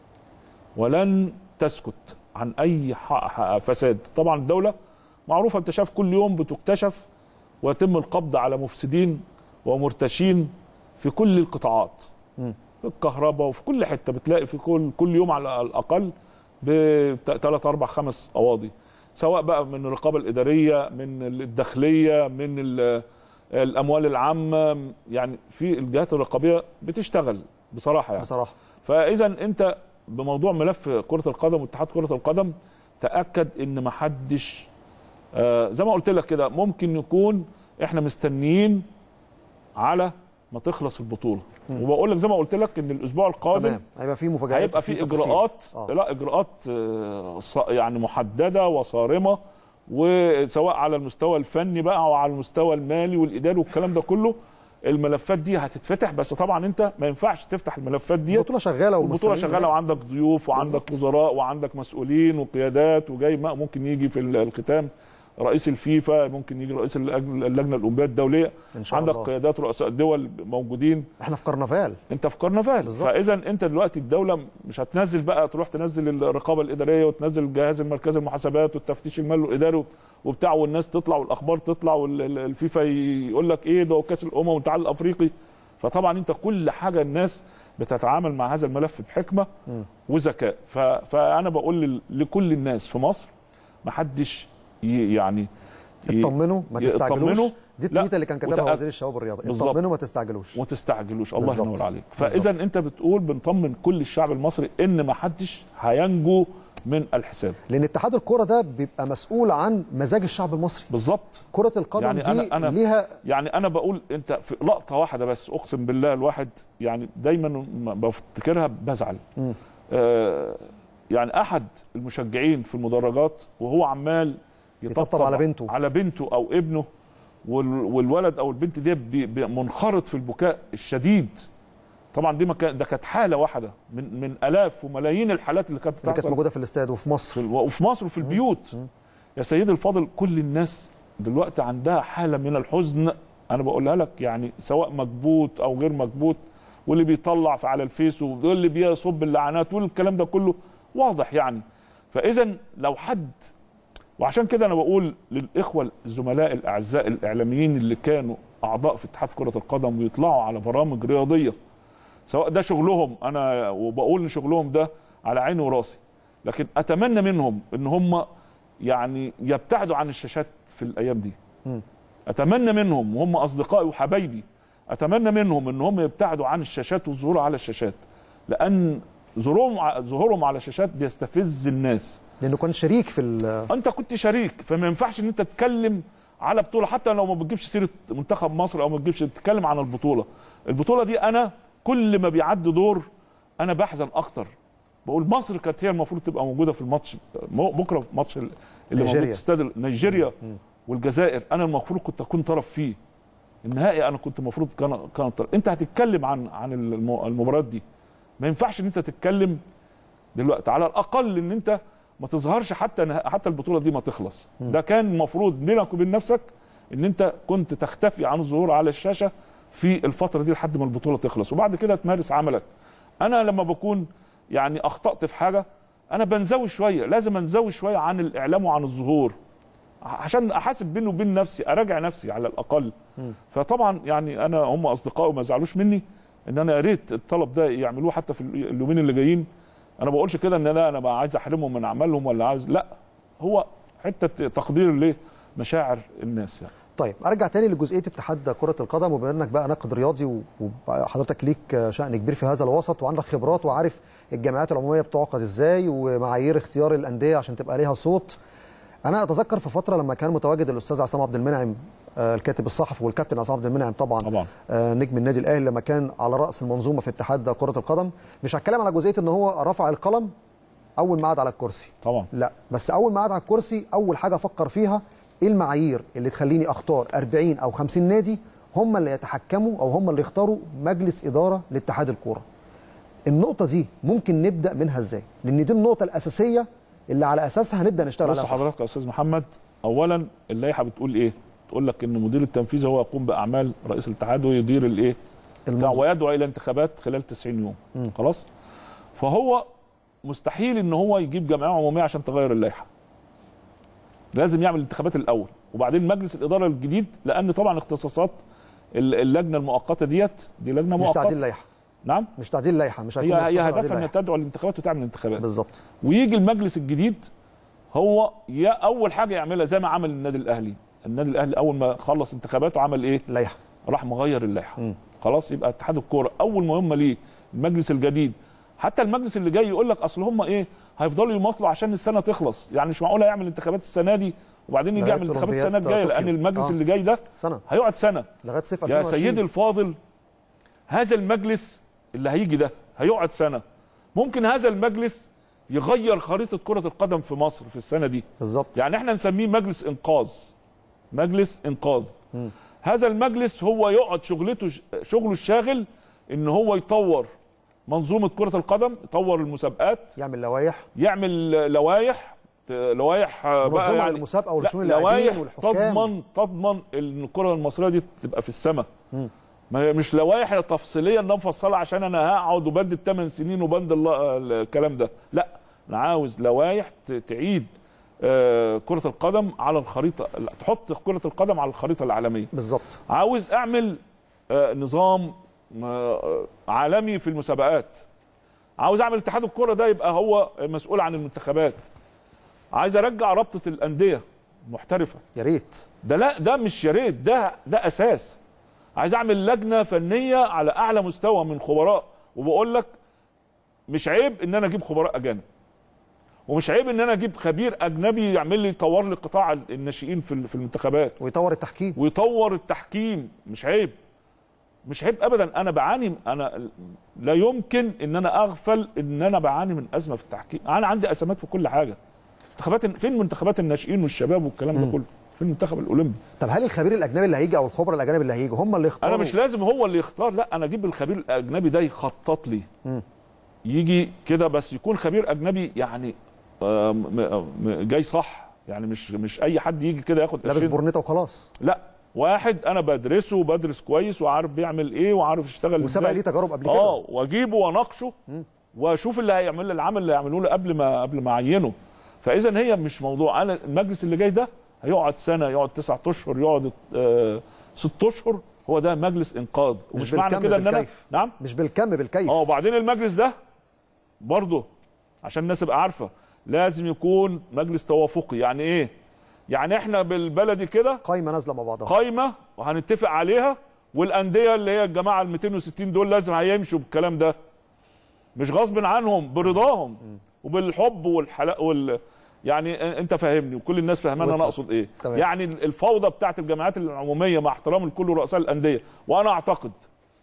B: ولن تسكت عن اي ح- ح- فساد طبعا الدوله معروفه انت شايف كل يوم بتكتشف ويتم القبض على مفسدين ومرتشين في كل القطاعات
A: مم.
B: في الكهرباء وفي كل حته بتلاقي في كل كل يوم على الاقل بثلاث اربع خمس قواضي سواء بقى من الرقابه الاداريه من الداخليه من ال- الاموال العامه يعني في الجهات الرقابيه بتشتغل بصراحه يعني
A: بصراحه
B: فاذا انت بموضوع ملف كره القدم واتحاد كره القدم تاكد ان ما حدش آه زي ما قلت لك كده ممكن يكون احنا مستنيين على ما تخلص البطوله وبقول لك زي ما قلت لك ان الاسبوع القادم
A: تمام هيبقى في مفاجآت
B: هيبقى
A: وفي
B: في
A: تفاصيل.
B: اجراءات
A: آه.
B: لا اجراءات آه، ص- يعني محدده وصارمه وسواء على المستوى الفني بقى او على المستوى المالي والاداري والكلام ده كله الملفات دي هتتفتح بس طبعا انت ما ينفعش تفتح الملفات دي
A: البطوله شغاله
B: البطوله
A: والمستويين
B: شغاله وعندك ضيوف وعندك
A: بالظبط.
B: وزراء وعندك مسؤولين وقيادات وجاي ما ممكن يجي في الختام رئيس الفيفا ممكن يجي رئيس اللجنه اللجنة الاولمبيه الدوليه
A: ان شاء
B: عندك
A: الله
B: قيادات رؤساء الدول موجودين
A: احنا في كرنفال
B: انت في كرنفال
A: بالظبط.
B: فاذا انت دلوقتي الدوله مش هتنزل بقى تروح تنزل الرقابه الاداريه وتنزل الجهاز المركزي المحاسبات والتفتيش المالي والاداري وبتاع والناس تطلع والاخبار تطلع والفيفا يقول لك ايه ده كاس الامم والاتحاد الافريقي فطبعا انت كل حاجه الناس بتتعامل مع هذا الملف بحكمه
A: مم.
B: وذكاء ف- فانا بقول لل- لكل الناس في مصر ما حدش ي- يعني ي-
A: اطمنوا ما
B: يطمنوا.
A: تستعجلوش دي
B: لا،
A: التويته اللي كان كتبها
B: وتأكد.
A: وزير الشباب والرياضه
B: بالظبط.
A: اطمنوا ما تستعجلوش
B: وما تستعجلوش الله
A: بالظبط.
B: ينور عليك
A: بالظبط.
B: فاذا انت بتقول بنطمن كل الشعب المصري ان ما حدش هينجو من الحساب
A: لان اتحاد الكوره ده بيبقى مسؤول عن مزاج الشعب المصري
B: بالظبط
A: كره القدم
B: يعني
A: دي
B: أنا- أنا-
A: ليها
B: يعني انا بقول انت في لقطه واحده بس اقسم بالله الواحد يعني دايما ما بفتكرها بزعل
A: مم.
B: آه يعني احد المشجعين في المدرجات وهو عمال
A: يطبطب على بنته.
B: على بنته او ابنه وال- والولد او البنت دي بي- بي- منخرط في البكاء الشديد طبعا دي ما كان ده كانت حاله واحده من من الاف وملايين الحالات اللي كانت
A: اللي كانت
B: بتحصل
A: موجوده في الاستاد وفي
B: في
A: مصر
B: ال- وفي مصر وفي البيوت يا سيدي الفاضل كل الناس دلوقتي عندها حاله من الحزن انا بقولها لك يعني سواء مكبوت او غير مكبوت واللي بيطلع في على الفيس واللي بيصب اللعنات والكلام ده كله واضح يعني فاذا لو حد وعشان كده انا بقول للاخوه الزملاء الاعزاء الاعلاميين اللي كانوا اعضاء في اتحاد كره القدم ويطلعوا على برامج رياضيه سواء ده شغلهم انا وبقول ان شغلهم ده على عيني وراسي لكن اتمنى منهم ان هم يعني يبتعدوا عن الشاشات في الايام دي
A: مم.
B: اتمنى منهم وهم اصدقائي وحبايبي اتمنى منهم ان هم يبتعدوا عن الشاشات والظهور على الشاشات لان ظهورهم ع- ظهورهم على الشاشات بيستفز الناس
A: لانه كان شريك في ال-
B: انت كنت شريك فما ينفعش ان انت تتكلم على بطوله حتى لو ما بتجيبش سيره منتخب مصر او ما بتجيبش تتكلم عن البطوله البطوله دي انا كل ما بيعدي دور انا بحزن اكتر بقول مصر كانت هي المفروض تبقى موجوده في الماتش م- بكره في ماتش ال- اللي موجود
A: نيجيريا.
B: في استاد ال- نيجيريا والجزائر انا المفروض كنت اكون طرف فيه النهائي انا كنت المفروض كان كان طرف. انت هتتكلم عن عن الم- المباريات دي ما ينفعش ان انت تتكلم دلوقتي على الاقل ان انت ما تظهرش حتى نه- حتى البطوله دي ما تخلص ده كان المفروض بينك وبين نفسك ان انت كنت تختفي عن الظهور على الشاشه في الفتره دي لحد ما البطوله تخلص وبعد كده تمارس عملك انا لما بكون يعني اخطات في حاجه انا بنزوي شويه لازم انزوي شويه عن الاعلام وعن الظهور عشان احاسب بيني وبين نفسي اراجع نفسي على الاقل فطبعا يعني انا هم اصدقائي وما زعلوش مني ان انا يا ريت الطلب ده يعملوه حتى في اليومين اللي جايين انا بقولش كده ان انا انا بقى عايز احرمهم من اعمالهم ولا عاوز لا هو حته تقدير لمشاعر الناس يعني
A: طيب ارجع تاني لجزئيه اتحاد كره القدم وبما انك بقى ناقد رياضي و- وحضرتك ليك شان كبير في هذا الوسط وعندك خبرات وعارف الجمعيات العموميه بتعقد ازاي ومعايير اختيار الانديه عشان تبقى ليها صوت انا اتذكر في فتره لما كان متواجد الاستاذ عصام عبد المنعم آه، الكاتب الصحفي والكابتن عصام عبد المنعم طبعا
B: طبعا
A: آه، نجم النادي الاهلي لما كان على راس المنظومه في اتحاد كره القدم مش هتكلم على جزئيه ان هو رفع القلم اول ما قعد على الكرسي
B: طبعا
A: لا بس اول ما قعد على الكرسي اول حاجه افكر فيها ايه المعايير اللي تخليني اختار 40 او 50 نادي هم اللي يتحكموا او هم اللي يختاروا مجلس اداره لاتحاد الكوره النقطه دي ممكن نبدا منها ازاي لان دي النقطه الاساسيه اللي على اساسها هنبدا نشتغل
B: بص
A: عليها صح.
B: حضرتك يا استاذ محمد اولا اللائحه بتقول ايه تقول لك ان المدير التنفيذي هو يقوم باعمال رئيس الاتحاد ويدير الايه بتاع
A: المنظومة.
B: ويدعو الى انتخابات خلال 90 يوم
A: مم.
B: خلاص فهو مستحيل ان هو يجيب جمعيه عموميه عشان تغير اللائحه لازم يعمل الانتخابات الاول وبعدين مجلس الاداره الجديد لان طبعا اختصاصات ال- اللجنه المؤقته ديت دي لجنه
A: مش
B: مؤقته
A: تعديل لائحه
B: نعم
A: مش تعديل لائحه مش
B: هي
A: هيكون
B: هي
A: مخصوص تعديل
B: هدفها انها
A: لائحة.
B: تدعو الانتخابات وتعمل انتخابات
A: بالظبط
B: ويجي المجلس الجديد هو يا اول حاجه يعملها زي ما عمل النادي الاهلي النادي الاهلي اول ما خلص انتخاباته عمل ايه
A: لائحه
B: راح مغير اللائحه
A: مم.
B: خلاص يبقى اتحاد الكوره اول مهمه ليه المجلس الجديد حتى المجلس اللي جاي يقول لك اصل هم ايه هيفضلوا يماطلوا عشان السنه تخلص يعني مش معقول هيعمل انتخابات السنه دي وبعدين يجي
A: لغاية
B: يعمل انتخابات
A: أولمبياد
B: السنه الجايه لان
A: طوكيو.
B: المجلس
A: آه.
B: اللي جاي ده
A: سنه
B: هيقعد سنه
A: لغايه صيف
B: يا
A: 2020
B: سيدي الفاضل هذا المجلس اللي هيجي ده هيقعد سنه ممكن هذا المجلس يغير خريطه كره القدم في مصر في السنه دي
A: بالظبط
B: يعني احنا نسميه مجلس انقاذ مجلس انقاذ هذا المجلس هو يقعد شغلته شغله الشاغل ان هو يطور منظومه كره القدم يطور المسابقات
A: يعمل لوائح
B: يعمل لوائح لوائح بقى
A: منظمه
B: يعني
A: للمسابقه
B: لا
A: ولشؤون
B: لوائح
A: اللاعبين والحكام
B: تضمن تضمن ان الكره المصريه دي تبقى في السماء ما هي مش لوائح تفصيليه انها مفصله عشان انا هقعد وبند الثمان سنين وبند الله- الكلام ده لا انا عاوز لوائح ت- تعيد آه، كره القدم على الخريطه لا، تحط كره القدم على الخريطه العالميه
A: بالظبط
B: عاوز اعمل آه، نظام آه، عالمي في المسابقات عاوز اعمل اتحاد الكره ده يبقى هو مسؤول عن المنتخبات عايز ارجع رابطه الانديه محترفه
A: يا ريت
B: ده لا ده مش يا ريت ده ده اساس عايز اعمل لجنه فنيه على اعلى مستوى من خبراء وبقول لك مش عيب ان انا اجيب خبراء اجانب ومش عيب ان انا اجيب خبير اجنبي يعمل لي يطور لي قطاع الناشئين في في المنتخبات
A: ويطور التحكيم
B: ويطور التحكيم مش عيب مش عيب ابدا انا بعاني انا لا يمكن ان انا اغفل ان انا بعاني من ازمه في التحكيم انا عندي ازمات في كل حاجه منتخبات فين منتخبات الناشئين والشباب والكلام ده كله فين المنتخب الاولمبي
A: طب هل الخبير الاجنبي اللي هيجي او الخبراء الاجانب اللي هيجوا هم اللي يختاروا
B: انا مش لازم هو اللي يختار لا انا اجيب الخبير الاجنبي ده يخطط لي يجي كده بس يكون خبير اجنبي يعني آه، م- م- جاي صح يعني مش مش اي حد يجي كده ياخد
A: لابس
B: قرشين.
A: بورنيطه وخلاص
B: لا واحد انا بدرسه وبدرس كويس وعارف بيعمل ايه وعارف يشتغل
A: وسبق
B: إزاي.
A: ليه تجارب قبل
B: اه
A: كده
B: واجيبه واناقشه واشوف اللي هيعمل العمل اللي هيعملوه له قبل ما قبل ما اعينه فاذا هي مش موضوع انا المجلس اللي جاي ده هيقعد سنه يقعد تسعة اشهر يقعد آه ست اشهر هو ده مجلس انقاذ ومش معنى
A: بالكم
B: كده ان انا
A: بالكيف.
B: نعم
A: مش بالكم بالكيف
B: اه وبعدين المجلس ده برضه عشان الناس تبقى عارفه لازم يكون مجلس توافقي يعني ايه يعني احنا بالبلدي كده
A: قايمه نازله مع بعضها
B: قايمه وهنتفق عليها والانديه اللي هي الجماعه ال 260 دول لازم هيمشوا بالكلام ده مش غصب عنهم برضاهم وبالحب والحلاق وال يعني انت فاهمني وكل الناس فاهمانه انا
A: وصلت.
B: اقصد ايه
A: تمام.
B: يعني الفوضى بتاعت الجمعيات العموميه مع احترام لكل رؤساء الانديه وانا اعتقد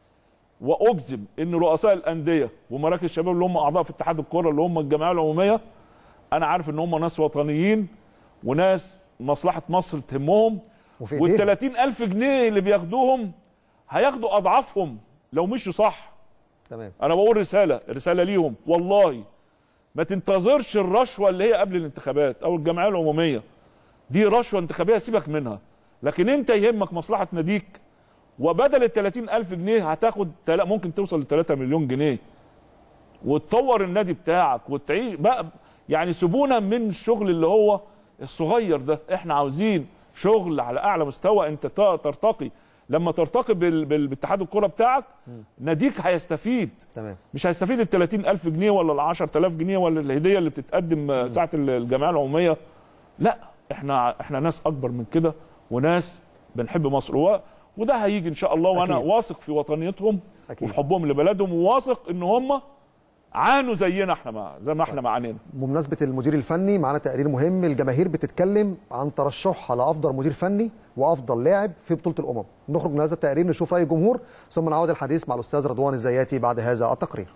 B: واجزم ان رؤساء الانديه ومراكز الشباب اللي هم اعضاء في اتحاد الكره اللي هم الجمعيه العموميه انا عارف ان هم ناس وطنيين وناس مصلحه مصر تهمهم
A: وفي
B: وال
A: ايديهم
B: 30 ألف جنيه اللي بياخدوهم هياخدوا أضعافهم لو مشوا صح
A: تمام
B: أنا بقول رسالة رسالة ليهم والله ما تنتظرش الرشوة اللي هي قبل الانتخابات أو الجمعية العمومية دي رشوة انتخابية سيبك منها لكن أنت يهمك مصلحة ناديك وبدل ال 30 ألف جنيه هتاخد تلا- ممكن توصل ل 3 مليون جنيه وتطور النادي بتاعك وتعيش بقى يعني سيبونا من الشغل اللي هو الصغير ده احنا عاوزين شغل على اعلى مستوى انت ت- ترتقي لما ترتقي بال- بال- باتحاد الكرة بتاعك ناديك هيستفيد
A: تمام
B: مش هيستفيد ال 30 ألف جنيه ولا ال 10000 جنيه ولا الهدية اللي بتتقدم آه، ساعة ال- الجمعية العمومية لا احنا احنا ناس أكبر من كده وناس بنحب مصر و- وده هيجي إن شاء الله وأنا
A: أكيد.
B: واثق في وطنيتهم
A: أكيد.
B: وفي حبهم لبلدهم وواثق إن هم عانوا زينا احنا مع زي ما احنا معانينا
A: بمناسبه المدير الفني معانا تقرير مهم الجماهير بتتكلم عن ترشحها لافضل مدير فني وافضل لاعب في بطوله الامم نخرج من هذا التقرير نشوف راي الجمهور ثم نعود الحديث مع الاستاذ رضوان الزياتي بعد هذا التقرير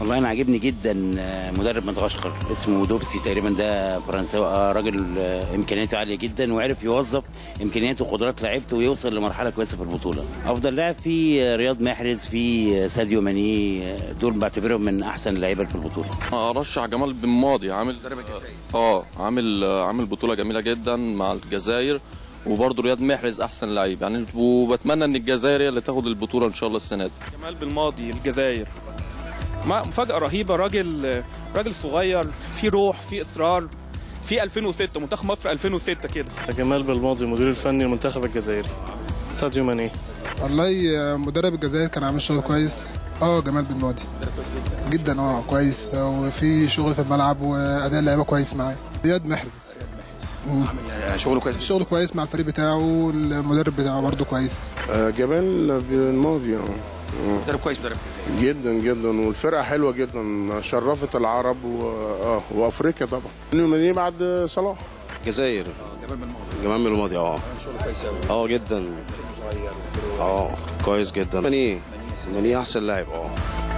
C: والله انا عاجبني جدا آه، مدرب مدغشقر اسمه دوبسي تقريبا ده فرنساوي آه، راجل آه، امكانياته عاليه جدا وعرف يوظف امكانياته وقدرات لعيبته ويوصل لمرحله كويسه في البطوله افضل لاعب في آه، رياض محرز في آه، ساديو ماني آه، دول بعتبرهم من احسن اللعيبه في البطوله
D: ارشح جمال بن ماضي عامل اه عامل عامل بطوله جميله جدا مع الجزائر وبرضه رياض محرز احسن لعيب يعني وبتمنى ان الجزائر هي اللي تاخد البطوله ان شاء الله السنه دي
E: جمال بالماضي الجزائر ما مفاجأة رهيبة راجل راجل صغير في روح في إصرار في 2006 منتخب مصر 2006 كده
F: جمال بالماضي مدير الفني للمنتخب الجزائري ساديو ماني
G: والله مدرب الجزائر كان عامل شغل كويس اه جمال بن ماضي جدا اه كويس وفي شغل في الملعب واداء اللعيبه كويس معاه رياض محرز
H: شغله كويس
G: شغل كويس مع الفريق بتاعه والمدرب بتاعه برضه كويس
I: جمال بالماضي اه
H: مدرب كويس مدرب كويس
I: جدا جدا والفرقه حلوه جدا شرفت العرب و... اه وافريقيا طبعا من بعد صلاح
D: الجزائر
H: جمال بالماضي
D: جمال بالماضي اه
H: شغله كويس قوي
D: اه جدا
H: صغير وفرقه
D: اه كويس جدا ماني ماني احسن لاعب اه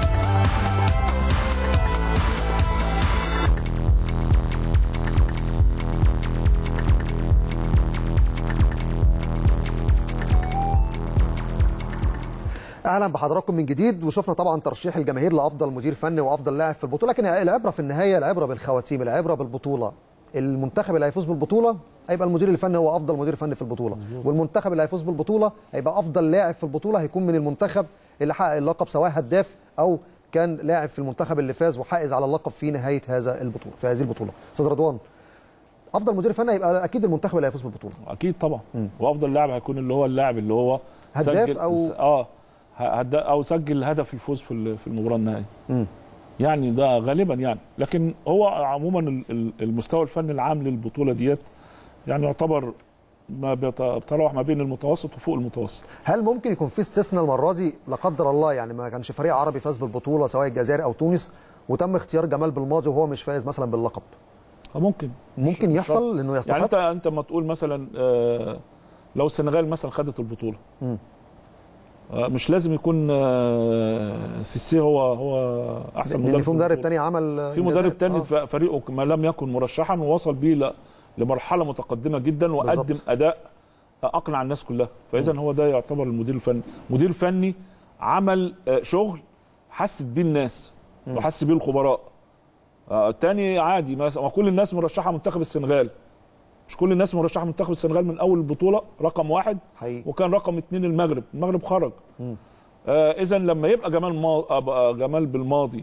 A: اهلا بحضراتكم من جديد وشفنا طبعا ترشيح الجماهير لافضل مدير فني وافضل لاعب في البطوله لكن العبره في النهايه العبره بالخواتيم العبره بالبطوله المنتخب اللي هيفوز بالبطوله هيبقى المدير الفني هو افضل مدير فني في البطوله والمنتخب اللي هيفوز بالبطوله هيبقى افضل لاعب في البطوله هيكون من المنتخب اللي حقق اللقب سواء هداف او كان لاعب في المنتخب اللي فاز وحائز على اللقب في نهايه هذا البطوله في هذه البطوله استاذ رضوان افضل مدير فني هيبقى اكيد المنتخب اللي هيفوز بالبطوله
B: اكيد طبعا وافضل لاعب هيكون اللي هو اللاعب اللي هو
A: هداف
B: سجل
A: أو-
B: اه هدا او سجل هدف الفوز في ال- في المباراه النهائيه
A: مم.
B: يعني ده غالبا يعني لكن هو عموما ال- ال- المستوى الفني العام للبطوله ديت يعني يعتبر ما بيت- بيتراوح ما بين المتوسط وفوق المتوسط
A: هل ممكن يكون في استثناء المره دي لا قدر الله يعني ما كانش فريق عربي فاز بالبطوله سواء الجزائر او تونس وتم اختيار جمال بالماضي وهو مش فايز مثلا باللقب
B: فممكن
A: ممكن
B: مش
A: يحصل لانه
B: يعني
A: يستحق
B: انت انت ما تقول مثلا آه، لو السنغال مثلا خدت البطوله
A: مم.
B: آه، مش لازم يكون آه، سيسي هو هو احسن
A: لان
B: مدرب
A: في مدرب
B: البطولة.
A: تاني عمل
B: في
A: إنجازات.
B: مدرب تاني
A: آه.
B: ف- فريقه ما لم يكن مرشحا ووصل بيه ل- لمرحله متقدمه جدا وقدم
A: بالظبط.
B: اداء اقنع الناس كلها فاذا هو ده يعتبر المدير الفني مدير فني عمل آه، شغل حست بيه الناس وحس بيه الخبراء آه، التاني عادي ما ما كل الناس مرشحه منتخب السنغال مش كل الناس مرشحه منتخب السنغال من اول البطوله رقم واحد
A: حقيقي
B: وكان رقم اثنين المغرب المغرب خرج آه اذا لما يبقى جمال ما... أبقى جمال بالماضي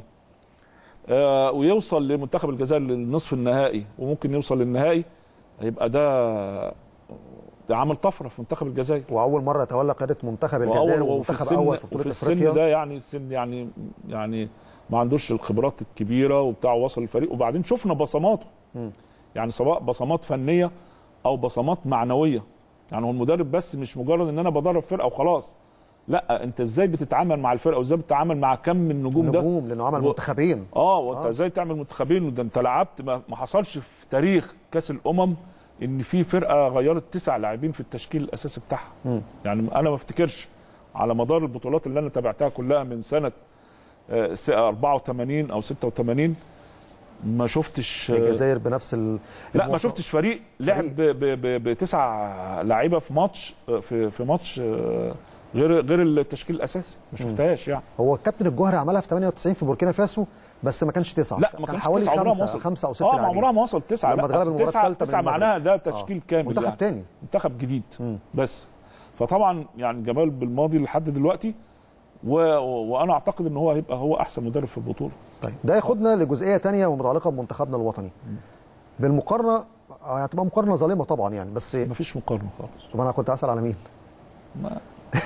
B: آه ويوصل لمنتخب الجزائر للنصف النهائي وممكن يوصل للنهائي هيبقى ده ده عمل طفره في منتخب الجزائر
A: واول مره يتولى قياده منتخب
B: وأول-
A: الجزائر
B: وفي
A: ومنتخب
B: السن
A: اول في
B: وفي
A: بطوله
B: السن
A: افريقيا
B: ده يعني السن يعني يعني ما عندوش الخبرات الكبيره وبتاع وصل الفريق وبعدين شفنا بصماته يعني سواء بصمات فنيه او بصمات معنويه يعني هو المدرب بس مش مجرد ان انا بدرب فرقه وخلاص لا انت ازاي بتتعامل مع الفرقه وازاي بتتعامل مع كم من النجوم ده
A: نجوم لانه عمل
B: و-
A: منتخبين
B: اه وانت
A: آه.
B: ازاي تعمل منتخبين وده انت لعبت ما ما حصلش في تاريخ كاس الامم ان في فرقه غيرت تسع لاعبين في التشكيل الاساسي بتاعها يعني انا ما افتكرش على مدار البطولات اللي انا تابعتها كلها من سنه آه، س- 84 او 86 ما شفتش آه،
A: الجزائر بنفس ال...
B: لا ما
A: المواصفات.
B: شفتش فريق لعب ب- ب- ب- بتسع لعيبه في ماتش آه، في في ماتش آه، غير غير التشكيل الاساسي ما شفتهاش يعني
A: هو الكابتن الجوهري عملها في 98 في بوركينا فاسو بس ما كانش تسعه
B: لا ما
A: كان
B: كانش
A: حوالي
B: تسعة عمرها ما
A: خمسه
B: وصل
A: خمسه او سته
B: اه ما
A: لاعبين.
B: عمرها ما وصل تسعه
A: لما
B: لا
A: اتغلب
B: أصل
A: المباراة
B: تسعه
A: الثالثة من
B: تسعه
A: المغرب.
B: معناها ده تشكيل كامل
A: منتخب
B: يعني.
A: تاني
B: منتخب جديد بس فطبعا يعني جمال بالماضي لحد دلوقتي و... وانا اعتقد ان هو هيبقى هو احسن مدرب في البطوله
A: طيب ده ياخدنا لجزئيه تانية ومتعلقه بمنتخبنا الوطني بالمقارنه آه، هتبقى مقارنه ظالمه طبعا يعني بس
B: مفيش مقارنه خالص
A: طب انا كنت اسال على مين
B: ما...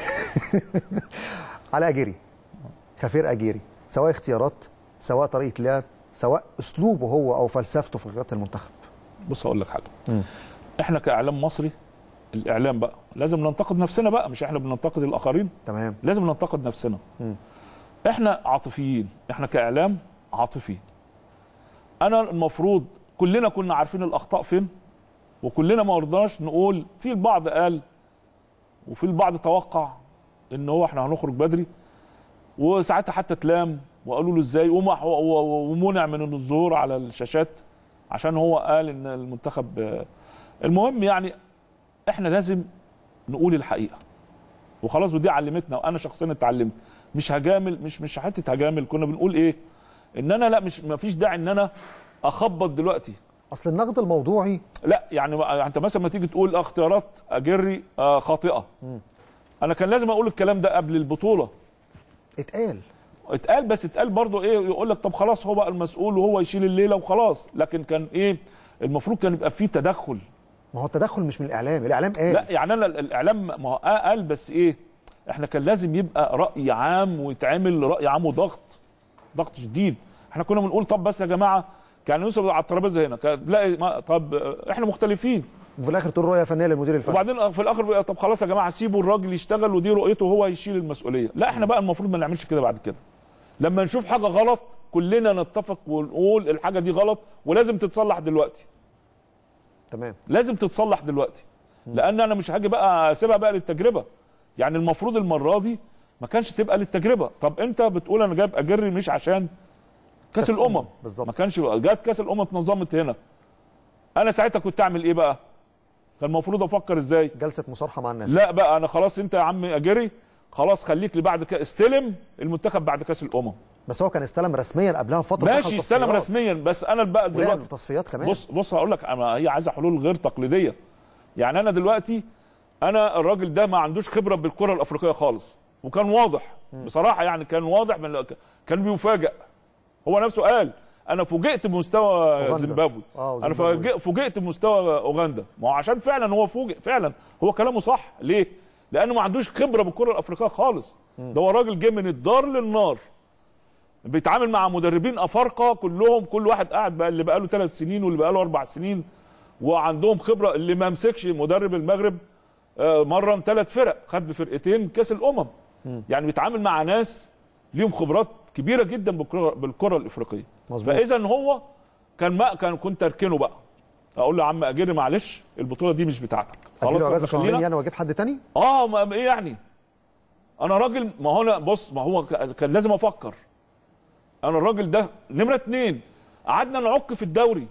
A: على اجيري خفير اجيري سواء اختيارات سواء طريقه لعب سواء اسلوبه هو او فلسفته في قياده المنتخب
B: بص اقول لك حاجه
A: مم.
B: احنا كاعلام مصري الاعلام بقى لازم ننتقد نفسنا بقى مش احنا بننتقد الاخرين
A: تمام
B: لازم ننتقد نفسنا
A: مم.
B: احنا عاطفيين احنا كاعلام عاطفي انا المفروض كلنا كنا عارفين الاخطاء فين وكلنا ما رضناش نقول في البعض قال وفي البعض توقع ان هو احنا هنخرج بدري وساعتها حتى تلام وقالوا له ازاي ومح- و- و- ومنع من الظهور على الشاشات عشان هو قال ان المنتخب آه، المهم يعني احنا لازم نقول الحقيقه وخلاص ودي علمتنا وانا شخصيا اتعلمت مش هجامل مش مش حته هجامل كنا بنقول ايه ان انا لا مش ما فيش داعي ان انا اخبط دلوقتي
A: اصل النقد الموضوعي
B: لا يعني انت مثلا ما تيجي تقول اختيارات اجري آه، خاطئه انا كان لازم اقول الكلام ده قبل البطوله
A: اتقال
B: اتقال بس اتقال برضه ايه يقول لك طب خلاص هو بقى المسؤول وهو يشيل الليله وخلاص لكن كان ايه المفروض كان يبقى فيه تدخل
A: ما هو التدخل مش من الاعلام الاعلام قال
B: لا يعني انا الاعلام ما هو آه قال بس ايه احنا كان لازم يبقى راي عام ويتعمل راي عام وضغط ضغط شديد احنا كنا بنقول طب بس يا جماعه كان يوسف على الترابيزه هنا كان تلاقي ما- طب آه، احنا مختلفين
A: وفي الاخر تقول رؤيه فنيه للمدير الفني
B: وبعدين في الاخر بقى طب خلاص يا جماعه سيبوا الراجل يشتغل ودي رؤيته هو يشيل المسؤوليه لا احنا بقى المفروض ما نعملش كده بعد كده لما نشوف حاجه غلط كلنا نتفق ونقول الحاجه دي غلط ولازم تتصلح دلوقتي
A: تمام
B: لازم تتصلح دلوقتي لان انا مش هاجي بقى اسيبها بقى للتجربه يعني المفروض المره دي ما كانش تبقى للتجربه طب انت بتقول انا جايب اجري مش عشان كاس
A: كأس
B: الامم
A: الأمم، بالظبط.
B: ما كانش جت كاس الامم اتنظمت هنا انا ساعتها كنت اعمل ايه بقى كان المفروض افكر ازاي
A: جلسه مصارحه مع الناس
B: لا بقى انا خلاص انت يا عم اجري خلاص خليك لي بعد كده استلم المنتخب بعد كاس الامم
A: بس هو كان استلم رسميا قبلها بفتره
B: ماشي
A: دخل
B: استلم
A: تصفيات.
B: رسميا بس انا بقى
A: ولعب
B: دلوقتي
A: تصفيات كمان
B: بص بص هقول لك أنا هي عايزه حلول غير تقليديه يعني انا دلوقتي انا الراجل ده ما عندوش خبره بالكره الافريقيه خالص وكان واضح بصراحه يعني كان واضح من كان بيفاجئ هو نفسه قال انا فوجئت بمستوى
A: أوغندا.
B: زيمبابوي
A: آه،
B: انا
A: زيمبابوي.
B: فوجئ- فوجئت بمستوى اوغندا ما هو عشان فعلا هو فوجئ فعلا هو كلامه صح ليه لانه ما عندوش خبره بالكره الافريقيه خالص ده هو راجل جه من الدار للنار بيتعامل مع مدربين افارقه كلهم كل واحد قاعد بقى اللي بقى له ثلاث سنين واللي بقى له اربع سنين وعندهم خبره اللي ما مسكش مدرب المغرب آه، مرن ثلاث فرق خد بفرقتين كاس الامم يعني بيتعامل مع ناس ليهم خبرات كبيره جدا بالكره بالكره الافريقيه
A: مظبوط.
B: فاذا هو كان ما كان كنت اركنه بقى اقول له يا عم اجري معلش البطوله دي مش بتاعتك
A: اديله اجازه
B: إحنا
A: شهرين
B: خلينا-
A: يعني واجيب حد تاني
B: اه ما ايه يعني انا راجل ما هو انا بص ما هو ك- كان لازم افكر انا الراجل ده نمره اتنين قعدنا نعك في الدوري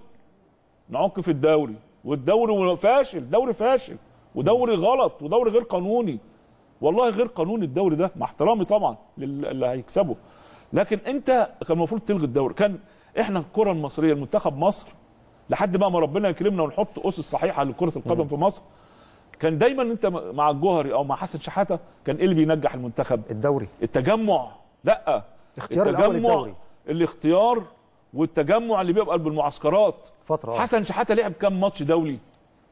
B: نعك في الدوري والدوري فاشل دوري فاشل ودوري غلط ودوري غير قانوني والله غير قانوني الدوري ده مع احترامي طبعا لل- اللي هيكسبه لكن انت كان المفروض تلغي الدوري كان احنا الكره المصريه المنتخب مصر لحد بقى ما ربنا يكرمنا ونحط اسس صحيحه لكره القدم في مصر كان دايما انت مع الجوهري او مع حسن شحاته كان ايه اللي بينجح المنتخب
A: الدوري
B: التجمع لا
A: اختيار الأول الدوري.
B: الاختيار والتجمع اللي بيبقى بالمعسكرات
A: فتره آه.
B: حسن شحاته لعب كام ماتش دولي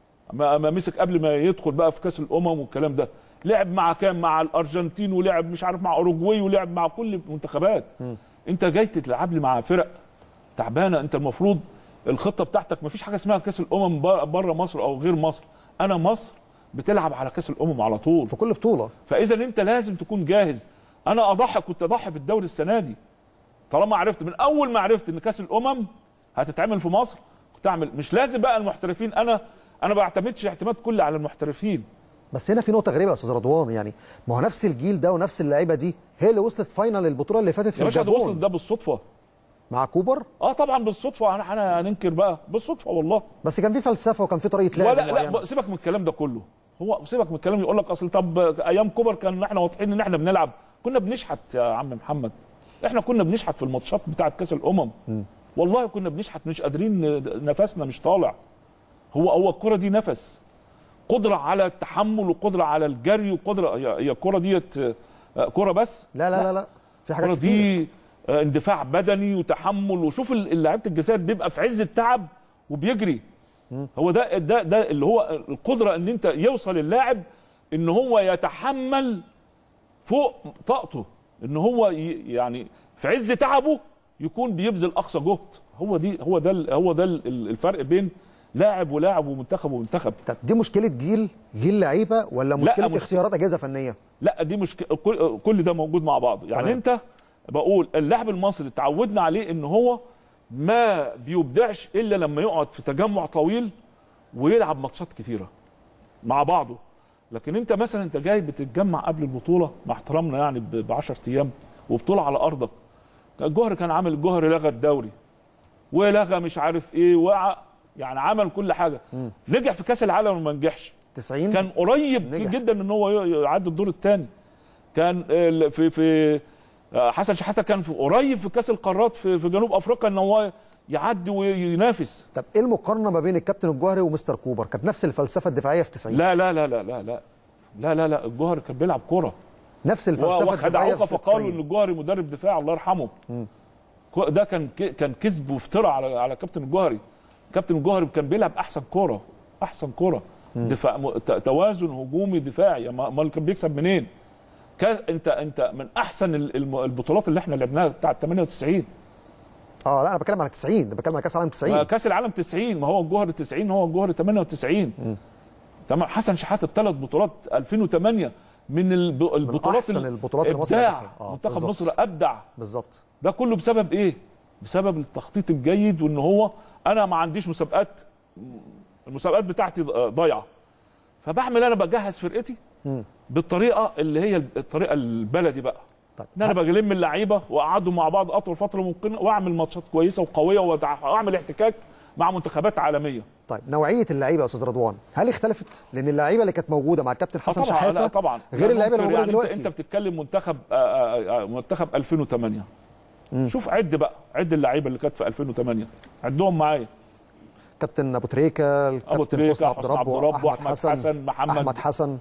B: ما ما مسك قبل ما يدخل بقى في كاس الامم والكلام ده لعب مع كام مع الارجنتين ولعب مش عارف مع اوروجواي ولعب مع كل المنتخبات انت جاي تلعب لي مع فرق تعبانه انت المفروض الخطه بتاعتك ما فيش حاجه اسمها كاس الامم بره مصر او غير مصر انا مصر بتلعب على كاس الامم على طول
A: في كل بطوله
B: فاذا انت لازم تكون جاهز انا اضحي كنت اضحي بالدوري السنه دي طالما عرفت من اول ما عرفت ان كاس الامم هتتعمل في مصر كنت اعمل مش لازم بقى المحترفين انا انا ما بعتمدش اعتماد كلي على المحترفين
A: بس هنا في نقطه غريبه يا استاذ رضوان يعني ما هو نفس الجيل ده ونفس اللعيبه دي هي اللي وصلت فاينل البطوله اللي فاتت في
B: يا باشا ده وصل
A: الجابون
B: ده بالصدفه
A: مع كوبر
B: اه طبعا بالصدفه انا انا هننكر بقى بالصدفه والله
A: بس كان في فلسفه وكان في طريقه لعب
B: ولا لا
A: معينة.
B: ب- سيبك من الكلام ده كله هو سيبك من الكلام يقول لك اصل طب ايام كوبر كان احنا واضحين ان احنا بنلعب كنا بنشحت يا عم محمد احنا كنا بنشحت في الماتشات بتاعه كاس الامم والله كنا بنشحت مش قادرين ن- نفسنا مش طالع هو هو الكره دي نفس قدره على التحمل وقدره على الجري وقدره هي هي الكره ديت آه، كره بس
A: لا لا لا لا في
B: الكره
A: حاجات كتير
B: دي آه، اندفاع بدني وتحمل وشوف ال- لعيبه الجزائر بيبقى في عز التعب وبيجري هو ده ده ده اللي هو القدره ان انت يوصل اللاعب ان هو يتحمل فوق طاقته ان هو ي- يعني في عز تعبه يكون بيبذل اقصى جهد هو دي هو ده ال- هو ده ال- ال- الفرق بين لاعب ولاعب ومنتخب ومنتخب
A: طب دي مشكله جيل جيل لعيبه ولا مشكله
B: مش-
A: اختيارات اجهزه فنيه
B: لا دي مش كل, كل ده موجود مع بعض يعني
A: تمام.
B: انت بقول اللاعب المصري اتعودنا عليه ان هو ما بيبدعش الا لما يقعد في تجمع طويل ويلعب ماتشات كتيره مع بعضه لكن انت مثلا انت جاي بتتجمع قبل البطوله مع احترامنا يعني ب 10 ايام وبطوله على ارضك الجوهري كان عامل الجوهري لغى الدوري ولغى مش عارف ايه وقع يعني عمل كل حاجه نجح في كاس العالم وما نجحش
A: 90
B: كان قريب
A: نجح.
B: جدا ان هو ي- يعدي الدور الثاني كان ال- في في آه، حسن شحاته كان في قريب في كاس القارات في, في جنوب افريقيا ان هو يعدي وينافس
A: طب ايه المقارنه ما بين الكابتن الجوهري ومستر كوبر كانت نفس الفلسفه الدفاعيه في 90
B: لا لا لا لا لا لا لا لا لا الجوهري كان بيلعب كوره
A: نفس الفلسفه الدفاعيه
B: وخدعوك
A: في
B: فقالوا ان
A: 90
B: الجوهري مدرب دفاع الله يرحمه كو- ده كان ك- كان كذب وافتراء على على كابتن الجوهري كابتن الجوهري كان بيلعب احسن كوره احسن كوره دفاع م- ت- توازن هجومي دفاعي ما- امال كان بيكسب منين كا انت انت من احسن ال- الم- البطولات اللي احنا لعبناها بتاعه 98
A: اه لا انا بتكلم على 90 انا بتكلم على كاس العالم 90
B: كاس العالم 90 ما هو الجوهري 90 هو الجوهري 98 تمام حسن شحاته الثلاث بطولات 2008 من الب- البطولات
A: أحسن
B: ال-
A: البطولات اللي مصر
B: ابداع
A: لعبتها. آه،
B: منتخب
A: بالظبط.
B: مصر ابدع
A: بالظبط
B: ده كله بسبب ايه؟ بسبب التخطيط الجيد وان هو انا ما عنديش مسابقات المسابقات بتاعتي ضايعه فبعمل انا بجهز فرقتي بالطريقه اللي هي الطريقه البلدي بقى
A: طيب
B: ان انا بلم اللعيبه واقعدهم مع بعض اطول فتره ممكنه واعمل ماتشات كويسه وقويه وأدع- واعمل احتكاك مع منتخبات عالميه
A: طيب نوعيه اللعيبه يا استاذ رضوان هل اختلفت لان اللعيبه اللي كانت موجوده مع الكابتن
B: آه
A: حسن
B: طبعا
A: شحاته
B: لا طبعا
A: غير
B: لا
A: اللعيبه اللي
B: ممكن
A: موجوده
B: يعني
A: دلوقتي
B: انت, انت بتتكلم منتخب آه، آه، آه، منتخب 2008 شوف عد بقى عد اللعيبه اللي كانت في 2008 عدهم معايا
A: كابتن ابو تريكه
B: ابو
A: الكابتن
B: تريكه
A: حسني عبد
B: حسني عبد
A: ربه
B: رب واحمد حسن, محمد
A: احمد حسن